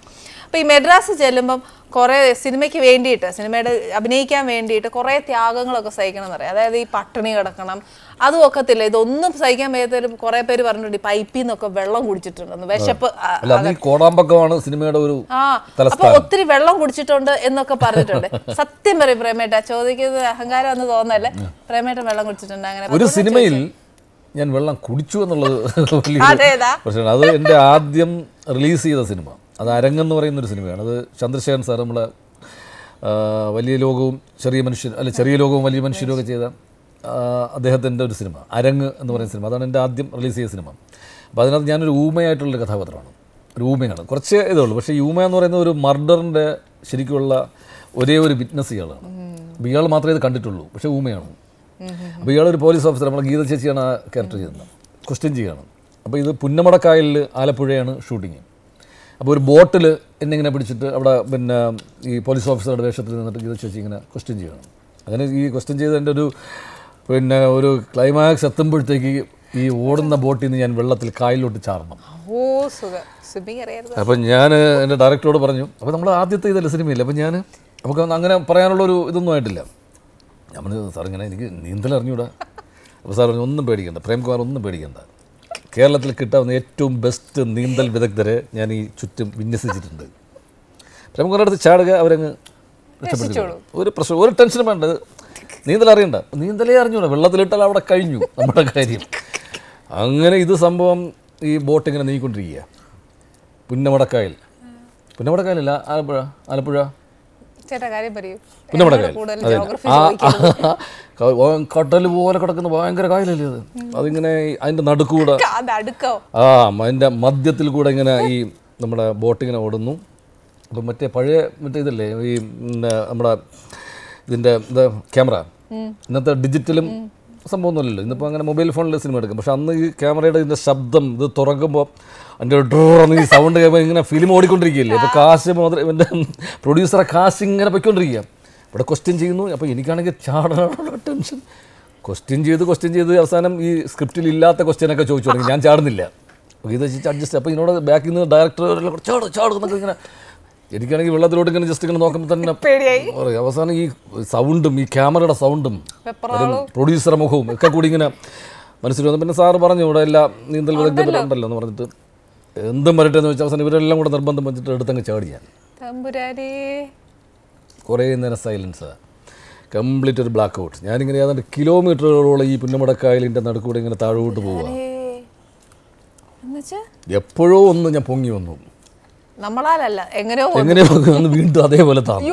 അപ്പൊ ഈ മെഡ്രാസ് ചെല്ലുമ്പം കുറെ സിനിമയ്ക്ക് വേണ്ടിയിട്ട് സിനിമയുടെ അഭിനയിക്കാൻ വേണ്ടിയിട്ട് കുറെ ത്യാഗങ്ങളൊക്കെ സഹിക്കണം എന്ന് പറയാം അതായത് ഈ പട്ടിണി കിടക്കണം അതും ഒക്കത്തില്ല ഇതൊന്നും സഹിക്കാൻ വയ്യാത്തൊരു കുറെ പേര് പറഞ്ഞിട്ടുണ്ട് ഈ പൈപ്പിൽ നിന്നൊക്കെ വെള്ളം കുടിച്ചിട്ടുണ്ടെന്ന് വിശപ്പ് ആ, അല്ല അന്ന് ഈ കോടാമ്പക്കമാണ് സിനിമയുടെ ഒരു ആ അപ്പൊ തലസ്ഥാനം ഒത്തിരി വെള്ളം കുടിച്ചിട്ടുണ്ട് എന്നൊക്കെ പറഞ്ഞിട്ടുണ്ട് സത്യം പറയും പ്രേമേട്ട ചോദിക്കുന്നത് അഹങ്കാരം എന്ന് തോന്നല്ലേ പ്രേമേട്ടൻ വെള്ളം കുടിച്ചിട്ടുണ്ട് അങ്ങനെ ഒരു സിനിമയിൽ ഞാൻ വെള്ളം കുടിച്ചു എന്നുള്ളത് വലിയൊരു അതേതാ? പ്രശ്നമാണ് അത് എൻ്റെ ആദ്യം റിലീസ് ചെയ്ത സിനിമ അത് അരങ്ങെന്ന് പറയുന്ന ഒരു സിനിമയാണ് അത് ചന്ദ്രശേഖരൻ സാർ നമ്മളെ ആ, വലിയ ലോകവും ചെറിയ മനുഷ്യൻ അല്ല ചെറിയ ലോകവും വലിയ മനുഷ്യരും ഒക്കെ ചെയ്ത ആ, അദ്ദേഹത്തിൻ്റെ ഒരു സിനിമ അരങ്ങ് എന്ന് പറയുന്ന സിനിമ അതാണ് എൻ്റെ ആദ്യം റിലീസ് ചെയ്ത സിനിമ അപ്പോൾ അതിനകത്ത് ഞാനൊരു ഊമയായിട്ടുള്ളൊരു കഥാപാത്രമാണ് ഒരു ഊമയാണ് കുറച്ച് ഇതേ ഉള്ളൂ പക്ഷേ ഈ ഊമ എന്ന് പറയുന്ന ഒരു മർഡറിൻ്റെ ശരിക്കുള്ള ഒരേ ഒരു വിറ്റ്നസ് ഇയാളാണ് അപ്പോൾ ഇയാൾ മാത്രമേ ഇത് കണ്ടിട്ടുള്ളൂ പക്ഷേ ഊമയാണ് അപ്പോൾ ഇയാളൊരു പോലീസ് ഓഫീസർ നമ്മളെ ഗീത ചേച്ചിയാണ് ആ ക്യാരക്ടർ ചെയ്യുന്നത് ക്വസ്റ്റ്യൻ ചെയ്യാണ് അപ്പോൾ ഇത് പുന്നമടക്കായലിൽ ആലപ്പുഴയാണ് ഷൂട്ടിങ് അപ്പോൾ ഒരു ബോട്ടിൽ എന്നെ ഇങ്ങനെ പിടിച്ചിട്ട് അവിടെ പിന്നെ ഈ പോലീസ് ഓഫീസറുടെ വേഷത്തിൽ നിന്നിട്ട് ഗീത ചേച്ചി ഇങ്ങനെ ക്വസ്റ്റ്യൻ ചെയ്യണം അങ്ങനെ ഈ ക്വസ്റ്റ്യൻ ചെയ്തതിൻ്റെ ഒരു പിന്നെ ഒരു ക്ലൈമാക്സ് എത്തുമ്പോഴത്തേക്ക് ഈ ഓടുന്ന ബോട്ടിൽ നിന്ന് ഞാൻ വെള്ളത്തിൽ കായലിലോട്ട് ചാടണം ഓ സുഖം സ്വിമ്മിങ് അറിയായിരുന്നു അപ്പം ഞാൻ എൻ്റെ ഡയറക്ടറോട് പറഞ്ഞു അപ്പോൾ നമ്മൾ ആദ്യത്തെ ഇതല്ല സിനിമയില്ല അപ്പം ഞാൻ നമുക്ക് അങ്ങനെ പറയാനുള്ളൊരു ഇതൊന്നും ആയിട്ടില്ല ഞാൻ പറഞ്ഞു സാർ ഇങ്ങനെ എനിക്ക് നീന്തൽ അറിഞ്ഞൂടാ അപ്പോൾ സാർ പറഞ്ഞു ഒന്നും പേടിക്കണ്ട പ്രേംകുമാർ ഒന്നും പേടിക്കണ്ട കേരളത്തിൽ കിട്ടാവുന്ന ഏറ്റവും ബെസ്റ്റ് നീന്തൽ വിദഗ്ധരെ ഞാൻ ഈ ചുറ്റും വിന്യസിച്ചിട്ടുണ്ട് പ്രേംകുമാരുടെ അടുത്ത് ചാടുക അവരങ്ങ് രക്ഷപ്പെടുത്തിക്കോളും. ഒരു പ്രശ്നം ഒരു ടെൻഷനും വേണ്ട ഇത് നീന്തൽ അറിയണ്ട നീന്തലേ അറിഞ്ഞൂടാ വെള്ളത്തിലിട്ടാൽ അവിടെ കഴിഞ്ഞു നമ്മുടെ കാര്യം അങ്ങനെ ഇത് സംഭവം ഈ ബോട്ട് ഇങ്ങനെ നീങ്ങിക്കൊണ്ടിരിക്കുക പുന്നമടക്കായൽ പുന്നമടക്കായലല്ല ആലപ്പുഴ ആലപ്പുഴ ചേട്ടാ കാര്യം പറയൂ പുന്നമടക്കായൽ കൂടുതൽ അതെ ജോഗ്രഫി ആ കടൽ പോലെ കിടക്കുന്ന ഭയങ്കര കായലല്ലേ അത് അതിങ്ങനെ ഈ അതിൻ്റെ നടുക്കൂടെ അത് അടുക്കോ ആ അതിൻ്റെ മധ്യത്തിൽ കൂടെ ഇങ്ങനെ ഈ നമ്മുടെ ബോട്ട് ഇങ്ങനെ ഓടുന്നു അപ്പം മറ്റേ പഴയ മറ്റേ ഇതല്ലേ ഈ പിന്നെ നമ്മുടെ ഇതിൻ്റെ എന്താ ക്യാമറ ഇന്നത്തെ ഡിജിറ്റലും സംഭവമൊന്നുമല്ലല്ലോ ഇന്നിപ്പോൾ അങ്ങനെ മൊബൈൽ ഫോണിൽ സിനിമ എടുക്കും പക്ഷെ അന്ന് ഈ ക്യാമറയുടെ ഇതിൻ്റെ ശബ്ദം ഇത് തുറക്കുമ്പോൾ അതിൻ്റെ ഡ്രോന്ന് ഈ സൗണ്ട് കേൾക്കുമ്പോൾ ഇങ്ങനെ ഫിലിം ഓടിക്കൊണ്ടിരിക്കുകയല്ലേ അപ്പോൾ കാശ് മുതൽ ഇവൻ്റെ പ്രൊഡ്യൂസറെ കാശ് ഇങ്ങനെ പൊയ്ക്കൊണ്ടിരിക്കുക ഇവിടെ ക്വസ്റ്റ്യൻ ചെയ്യുന്നു അപ്പോൾ എനിക്കാണെങ്കിൽ ചാടാനുള്ള ടെൻഷൻ ക്വസ്റ്റ്യൻ ചെയ്ത് ക്വസ്റ്റ്യൻ ചെയ്ത് അവസാനം ഈ സ്ക്രിപ്റ്റിൽ ഇല്ലാത്ത ക്വസ്റ്റ്യനൊക്കെ ചോദിച്ചു തുടങ്ങി ഞാൻ ചാടുന്നില്ല അപ്പോൾ ഇത് വെച്ച് അഡ്ജസ്റ്റ് അപ്പോൾ ഇതിനോട് ബാക്കിൽ നിന്ന് ഡയറക്ടർ ചാട് ചാട് എന്നൊക്കെ ഇങ്ങനെ എനിക്കാണെങ്കിൽ വെള്ളത്തിലോട്ട് ഇങ്ങനെ ജസ്റ്റ് ഇങ്ങനെ നോക്കുമ്പോൾ തന്നെ പേടിയായി പറയും അവസാനം ഈ സൗണ്ടും ഈ ക്യാമറയുടെ സൗണ്ടും പ്രൊഡ്യൂസറുടെ മുഖവും ഒക്കെ കൂടി ഇങ്ങനെ മനസ്സിൽ വന്നു പിന്നെ സാറ് പറഞ്ഞു ഇവിടെ എല്ലാ നീന്തൽ വിദഗ്ധരുണ്ടല്ലോ എന്ന് പറഞ്ഞിട്ട് എന്തും വരട്ടെ എന്ന് വെച്ചാൽ അവസാനം ഇവരെല്ലാം കൂടെ നിർബന്ധം വെച്ചിട്ട് എടുത്തങ്ങ് ചാടി ഞാൻ തമ്പുരാനേ കുറേ നേരം സൈലൻസ് കംപ്ലീറ്റ് ഒരു ബ്ലാക്ക് ഔട്ട് ഞാനിങ്ങനെ ഏതാണ്ട് കിലോമീറ്ററുകളോളം ഈ പുന്നമടക്കായലിൻ്റെ നടുക്കൂടെ ഇങ്ങനെ താഴോട്ട് പോവുക എന്നുവെച്ചാ എപ്പോഴോ ഒന്ന് ഞാൻ പൊങ്ങി വന്നു നമ്മളാലല്ല എങ്ങനെയോ എങ്ങനെ പൊങ്ങി വന്നു വീണ്ടും അതേപോലെ താന്നു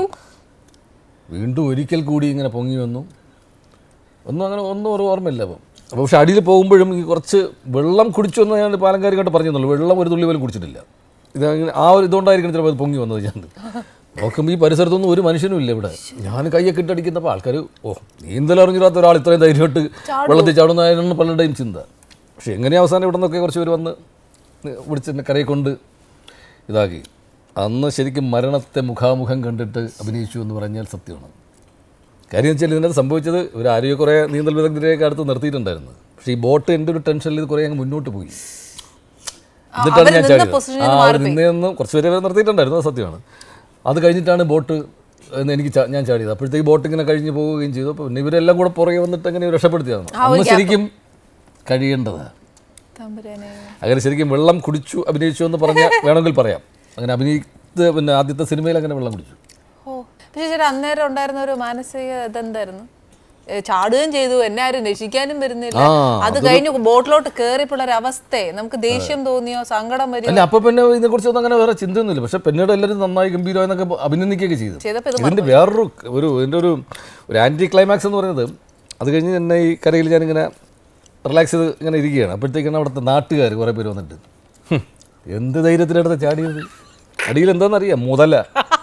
വീണ്ടും ഒരിക്കൽ കൂടി ഇങ്ങനെ പൊങ്ങി വന്നു ഒന്നും അങ്ങനെ ഒന്നും ഒരു ഓർമ്മയില്ല അപ്പം അപ്പോൾ പക്ഷെ അടിയിൽ പോകുമ്പോഴും ഈ കുറച്ച് വെള്ളം കുടിച്ചു എന്ന് ഞാൻ പാലങ്കാരിക്കാട്ട് പറഞ്ഞെന്നുള്ളൂ വെള്ളം ഒരു തുള്ളി പോലും കുടിച്ചിട്ടില്ല ഇത് അങ്ങനെ ആ ഒരു ഇതുകൊണ്ടായിരിക്കും ചിലപ്പോൾ അത് പൊങ്ങി വന്നത് ഞാൻ നോക്കുമ്പോൾ ഈ പരിസരത്തൊന്നും ഒരു മനുഷ്യനും ഇല്ല ഇവിടെ ഞാൻ കയ്യൊക്കെ ഇട്ടടിക്കുന്നപ്പോൾ ആൾക്കാർ ഓ നീന്തൽ അറിഞ്ഞില്ലാത്ത ഒരാൾ ഇത്രയും ധൈര്യമായിട്ട് വെള്ളത്തിൽ ചാടുന്നതായിരുന്നു പലരുടെയും ചിന്ത പക്ഷെ എങ്ങനെ അവസാനം ഇവിടെ നിന്നൊക്കെ കുറച്ച് പേര് വന്ന് വിളിച്ച് എന്നെ കരയെ കൊണ്ട് ഇതാക്കി അന്ന് ശരിക്കും മരണത്തെ മുഖാമുഖം കണ്ടിട്ട് അഭിനയിച്ചു എന്ന് പറഞ്ഞാൽ സത്യമാണ് കാര്യം വെച്ചാൽ ഇതിനകത്ത് സംഭവിച്ചത് ഒരു ആരെയോ കുറേ നീന്തൽ വിദഗ്ധരെയൊക്കെ അടുത്ത് നിർത്തിയിട്ടുണ്ടായിരുന്നു പക്ഷേ ഈ ബോട്ട് എൻ്റെ ഒരു ടെൻഷനിൽ ഇത് കുറേ അങ്ങ് മുന്നോട്ട് പോയി എന്നിട്ടാണ് അവര് ഞാൻ നിന്ന ചാടിയത് position ൽ ആ നിന്ന് അവർ നിന്നേന്ന് കുറച്ച് പേരെ നിർത്തിയിട്ടുണ്ടായിരുന്നു അത് സത്യമാണ് അത് കഴിഞ്ഞിട്ടാണ് ബോട്ട് എന്ന് എനിക്ക് ചാ- ഞാൻ ചാടിയത് അപ്പോഴത്തേക്ക് ബോട്ട് ഇങ്ങനെ കഴിഞ്ഞ് പോവുകയും ചെയ്തു അപ്പോൾ പിന്നെ ഇവരെല്ലാം കൂടെ പുറകെ വന്നിട്ട് അങ്ങനെ രക്ഷപ്പെടുത്തിയതാണ് അന്ന് ശരിക്കും കഴിയേണ്ടതാണ് തമ്പുരാനേ അങ്ങനെ ശരിക്കും വെള്ളം കുടിച്ചു അഭിനയിച്ചു എന്ന് പറഞ്ഞാൽ വേണമെങ്കിൽ പറയാം അങ്ങനെ അഭിനയിച്ച് പിന്നെ ആദ്യത്തെ സിനിമയിൽ അങ്ങനെ വെള്ളം കുടിച്ചു ഓ പക്ഷേ ചേട്ടാ അന്നേരം ഉണ്ടായിരുന്ന ഒരു മാനസിക ഇതെന്തായിരുന്നു ഏ, ചാടുകയും ചെയ്തു എന്നെ ആരും രക്ഷിക്കാനും വരുന്നില്ല ആ, അത് കഴിഞ്ഞ് ബോട്ടിലോട്ട് കയറിയപ്പോൾ ഒരു അവസ്ഥയെ നമുക്ക് ദേഷ്യം തോന്നിയോ സങ്കടം വരികയോ അല്ല അപ്പൊ പിന്നെ ഇതിനെ കുറിച്ചൊന്നും അങ്ങനെ വേറെ ചിന്തയൊന്നുമില്ല പക്ഷെ പിന്നീട് എല്ലാവരും നന്നായി ഗംഭീരമായി എന്നൊക്കെ അഭിനന്ദിക്കുകയൊക്കെ ചെയ്തു ചെയ്തപ്പോൾ ഇത് ഇതിന്റെ വേറൊരു ഒരു ഇതിന്റെ ഒരു ഒരു ആന്റി ക്ലൈമാക്സ് എന്ന് പറയുന്നത് അത് കഴിഞ്ഞ് എന്നെ ഈ കരയിൽ ഞാനിങ്ങനെ റിലാക്സ് ചെയ്ത് ഇങ്ങനെ ഇരിക്കുകയാണ് അപ്പോഴത്തേക്കാണ് അവിടുത്തെ നാട്ടുകാർ കുറേ പേര് വന്നിട്ട് "ഹും, എന്ത് ധൈര്യത്തിനടുത്ത് ചാടിയത് അടിയിൽ എന്താണെന്നറിയാം മുതല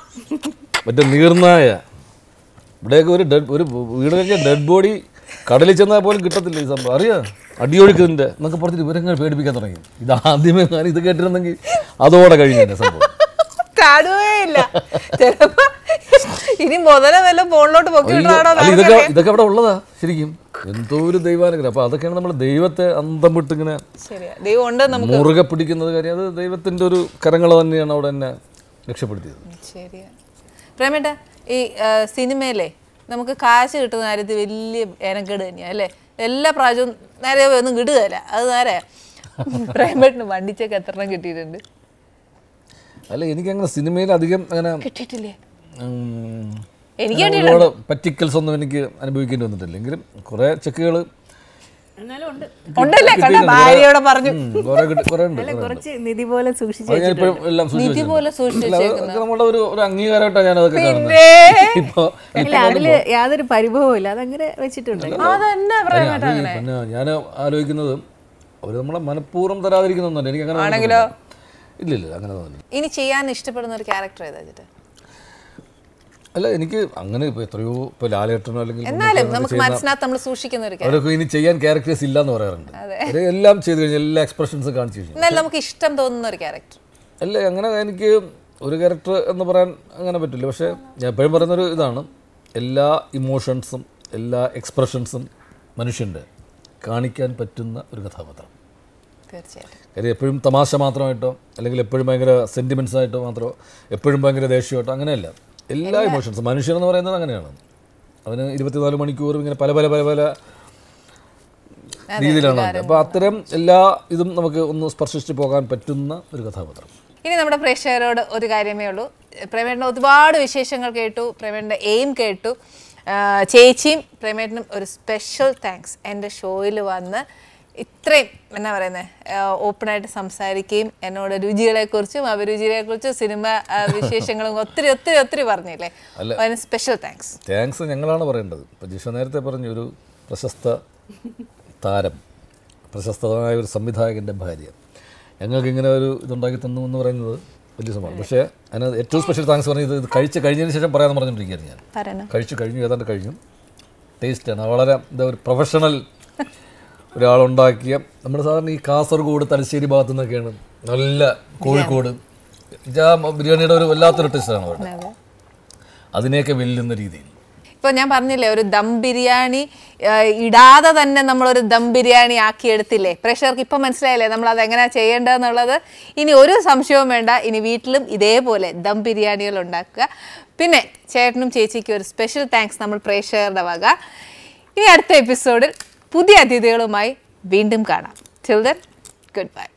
മറ്റേ നീർനായ ഇവിടെയൊക്കെ ഒരു ഡെഡ് ഒരു വീട് കഴിഞ്ഞ ഡെഡ് ബോഡി കടലിൽ ചെന്നാൽ പോലും കിട്ടത്തില്ല ഈ സംഭവം അറിയാം അടിയൊഴുക്കുന്നുണ്ട് എന്നൊക്കെ പറഞ്ഞിട്ട് ഇവരങ്ങനെ പേടിപ്പിക്കാൻ തുടങ്ങി ഇത് ആദ്യമേ ഞാൻ ഇത് കേട്ടിരുന്നെങ്കിൽ അതോടെ കഴിഞ്ഞു എൻ്റെ സംഭവം ചാടുകയേ ഇല്ല ചിലപ്പോ ഇനി മുതല വല്ല ഫോണിലോട്ട് പൊക്കി അയ്യോ, വിട്ടാണോ അല്ല ഇതൊക്കെ ഇതൊക്കെ അവിടെ ഉള്ളതാ ശരിക്കും എന്തോ ഒരു ദൈവാനുഗ്രഹം അപ്പോൾ അതൊക്കെയാണ് നമ്മൾ ദൈവത്തെ അന്തം വിട്ട് ഇങ്ങനെ ശരിയാ ദൈവം ഉണ്ട് നമുക്ക് മുറുകെ പിടിക്കുന്നത് കാര്യം അത് ദൈവത്തിൻ്റെ ഒരു കരങ്ങൾ തന്നെയാണ് അവിടെ എന്നെ രക്ഷപ്പെടുത്തിയത് ശരിയാ പ്രേമേട്ട ഈ ആ, സിനിമയിലെ നമുക്ക് കാശ് കിട്ടുന്ന കാര്യത്തിൽ വലിയ ഏനക്കേട് തന്നെയാണ് അല്ലേ എല്ലാ പ്രാവശ്യവും നേരെ ഒന്നും കിട്ടുകയില്ല അത് നേരെ പ്രേമേട്ടന് വണ്ടിച്ചൊക്കെ എത്ര എണ്ണം കിട്ടിയിട്ടുണ്ട് അല്ല എനിക്കങ്ങനെ സിനിമയിൽ അധികം അങ്ങനെ കിട്ടിയിട്ടില്ലേ ഉം, എനിക്ക് അങ്ങനെ ഒരുപാട് പറ്റിക്കൽസ് ഒന്നും എനിക്ക് അനുഭവിക്കേണ്ടി വന്നിട്ടില്ല എങ്കിലും കുറേ ചെക്കുകൾ എന്നാലും ഉണ്ട് ഉണ്ടല്ലേ കണ്ട ഭാര്യയോടെ പറഞ്ഞു കുറേ കിട്ടി കുറേ ഉണ്ട് അല്ല കുറച്ച് നിധി പോലെ സൂക്ഷിച്ച് അത് ഞാൻ ഇപ്പോഴും എല്ലാം സൂക്ഷിച്ച് നിധി പോലെ സൂക്ഷിച്ച് അല്ല, അത് അതൊക്കെ നമ്മുടെ ഒരു ഒരു അംഗീകാരമായിട്ടാണ് ഞാൻ അതൊക്കെ കാണുന്നത് പിന്നെ ഇപ്പോൾ അല്ല അതില് യാതൊരു പരിഭവവും ഇല്ല അതങ്ങനെ വെച്ചിട്ടുണ്ട് അതന്നെ പ്രേമേട്ട അത് പിന്നെ ഞാൻ ആലോചിക്കുന്നത് അവർ നമ്മളെ മനഃപൂർവ്വം തരാതിരിക്കുന്നൊന്നുമല്ല എനിക്ക് അങ്ങനെ ആണെങ്കിലോ? ഇല്ല ഇല്ല അങ്ങനെ തോന്നുന്നില്ല ഇനി ചെയ്യാൻ ഇഷ്ടപ്പെടുന്ന ഒരു ക്യാരക്ടർ ഏതാ വെച്ചിട്ട് അല്ല എനിക്ക് അങ്ങനെ ഇപ്പോൾ എത്രയോ ഇപ്പോൾ ലാലേട്ടനോ അല്ലെങ്കിൽ എന്നാലും കുഞ്ഞിക്കണ്ണനോ നമുക്ക് ചെയ്യുന്ന- മനസ്സിനകത്ത് നമ്മൾ സൂക്ഷിക്കുന്ന ഒരു character. അവരൊക്കെ ഇനി ചെയ്യാൻ ക്യാരക്ടേഴ്സ് ഇല്ല എന്ന് പറയാറുണ്ട് അവര് എല്ലാം ചെയ്ത് കഴിഞ്ഞാൽ എല്ലാ എക്സ്പ്രഷൻസും കാണിച്ചു കഴിഞ്ഞു എന്നാലും നമുക്ക് ഇഷ്ടം തോന്നുന്ന ഒരു ക്യാരക്ടർ അല്ല അങ്ങനെ എനിക്ക് ഒരു ക്യാരക്ടർ എന്ന് പറയാൻ അങ്ങനെ പറ്റില്ല പക്ഷേ ഞാൻ എപ്പോഴും പറയുന്നൊരു ഇതാണ് എല്ലാ ഇമോഷൻസും എല്ലാ എക്സ്പ്രഷൻസും മനുഷ്യൻ്റെ കാണിക്കാൻ പറ്റുന്ന ഒരു കഥാപാത്രം തീർച്ചയായിട്ടും കാര്യം എപ്പോഴും തമാശ മാത്രമായിട്ടോ അല്ലെങ്കിൽ എപ്പോഴും ഭയങ്കര സെൻറ്റിമെൻസ് ആയിട്ടോ മാത്രമോ എപ്പോഴും ഭയങ്കര ദേഷ്യമായിട്ടോ അങ്ങനെയല്ല എല്ലാ ഇമോഷൻസും മനുഷ്യൻ എന്ന് പറയുന്നത് അങ്ങനെയാണ് അവന് ഇരുപത്തിനാല് മണിക്കൂറും ഇങ്ങനെ പല പല പല പല രീതിയിലാണ് അവൻ്റെ. അപ്പോൾ അത്തരം എല്ലാ ഇതും നമുക്ക് ഒന്ന് സ്പർശിച്ച് പോകാൻ പറ്റുന്ന ഒരു കഥാപാത്രം ഇനി നമ്മുടെ പ്രേക്ഷകരോട് ഒരു കാര്യമേ ഉള്ളൂ പ്രേമേട്ടൻ്റെ ഒരുപാട് വിശേഷങ്ങൾ കേട്ടു പ്രേമേട്ടൻ്റെ എയിം കേട്ടു ആ, ചേച്ചിയും പ്രേമേട്ടനും ഒരു സ്പെഷ്യൽ താങ്ക്സ് എൻ്റെ ഷോയിൽ വന്ന് ഇത്രയും എന്നാ പറയുന്നത് ഓപ്പണായിട്ട് സംസാരിക്കുകയും എന്നോട് രുചികളെക്കുറിച്ചും അഭിരുചികളെക്കുറിച്ചും സിനിമ ആ, വിശേഷങ്ങളും ഒത്തിരി ഒത്തിരി ഒത്തിരി പറഞ്ഞില്ലേ അതിന് സ്പെഷ്യൽ താങ്ക്സ് താങ്ക്സ് ഞങ്ങളാണ് പറയേണ്ടത് ഇപ്പോൾ ജിഷ നേരത്തെ പറഞ്ഞു ഒരു പ്രശസ്ത താരം പ്രശസ്തമായ ഒരു സംവിധായകൻ്റെ ഭാര്യ ഞങ്ങൾക്ക് ഇങ്ങനെ ഒരു ഇതുണ്ടാക്കി തന്നു എന്ന് പറയുന്നത് വലിയ സംഭവമാണ് പക്ഷേ അതിന് ഏറ്റവും സ്പെഷ്യൽ താങ്ക്സ് പറഞ്ഞത് ഇത് കഴിച്ച് കഴിഞ്ഞതിന് ശേഷം പറയാമെന്ന് പറഞ്ഞുകൊണ്ടിരിക്കുകയാണ് ഞാൻ പറയണം കഴിച്ചു കഴിഞ്ഞു ഏതാണ്ട് കഴിഞ്ഞു ടേസ്റ്റാണ് വളരെ എന്താ ഒരു പ്രൊഫഷണൽ ഒരാളുണ്ടാക്കിയ നമ്മുടെ സാധാരണ ഈ കാസർഗോഡ് തലശ്ശേരി ഭാഗത്തു നിന്നൊക്കെയാണ് നല്ല കോഴിക്കോട് ഇതാ ബിരിയാണിയുടെ ഒരു വല്ലാത്തൊരു ടേസ്റ്റാണ് അവിടെ അതിനെയൊക്കെ വെല്ലുന്ന രീതിയിൽ ഇപ്പോൾ ഞാൻ പറഞ്ഞില്ലേ ഒരു ദം ബിരിയാണി ആ, ഇടാതെ തന്നെ നമ്മളൊരു ദം ബിരിയാണി ആക്കി എടുത്തില്ലേ പ്രേക്ഷകർക്ക് ഇപ്പം മനസ്സിലായില്ലേ നമ്മൾ അത് എങ്ങനെയാണ് ചെയ്യേണ്ടതെന്നുള്ളത് ഇനി ഒരു സംശയവും വേണ്ട ഇനി വീട്ടിലും ഇതേപോലെ ദം ബിരിയാണികൾ ഉണ്ടാക്കുക പിന്നെ ചേട്ടനും ചേച്ചിക്കും ഒരു സ്പെഷ്യൽ താങ്ക്സ് നമ്മൾ പ്രേക്ഷകരുടെ വക ഇനി അടുത്ത എപ്പിസോഡിൽ പുതിയ അതിഥികളുമായി വീണ്ടും കാണാം ചിൽഡ്രൻ ഗുഡ് ബൈ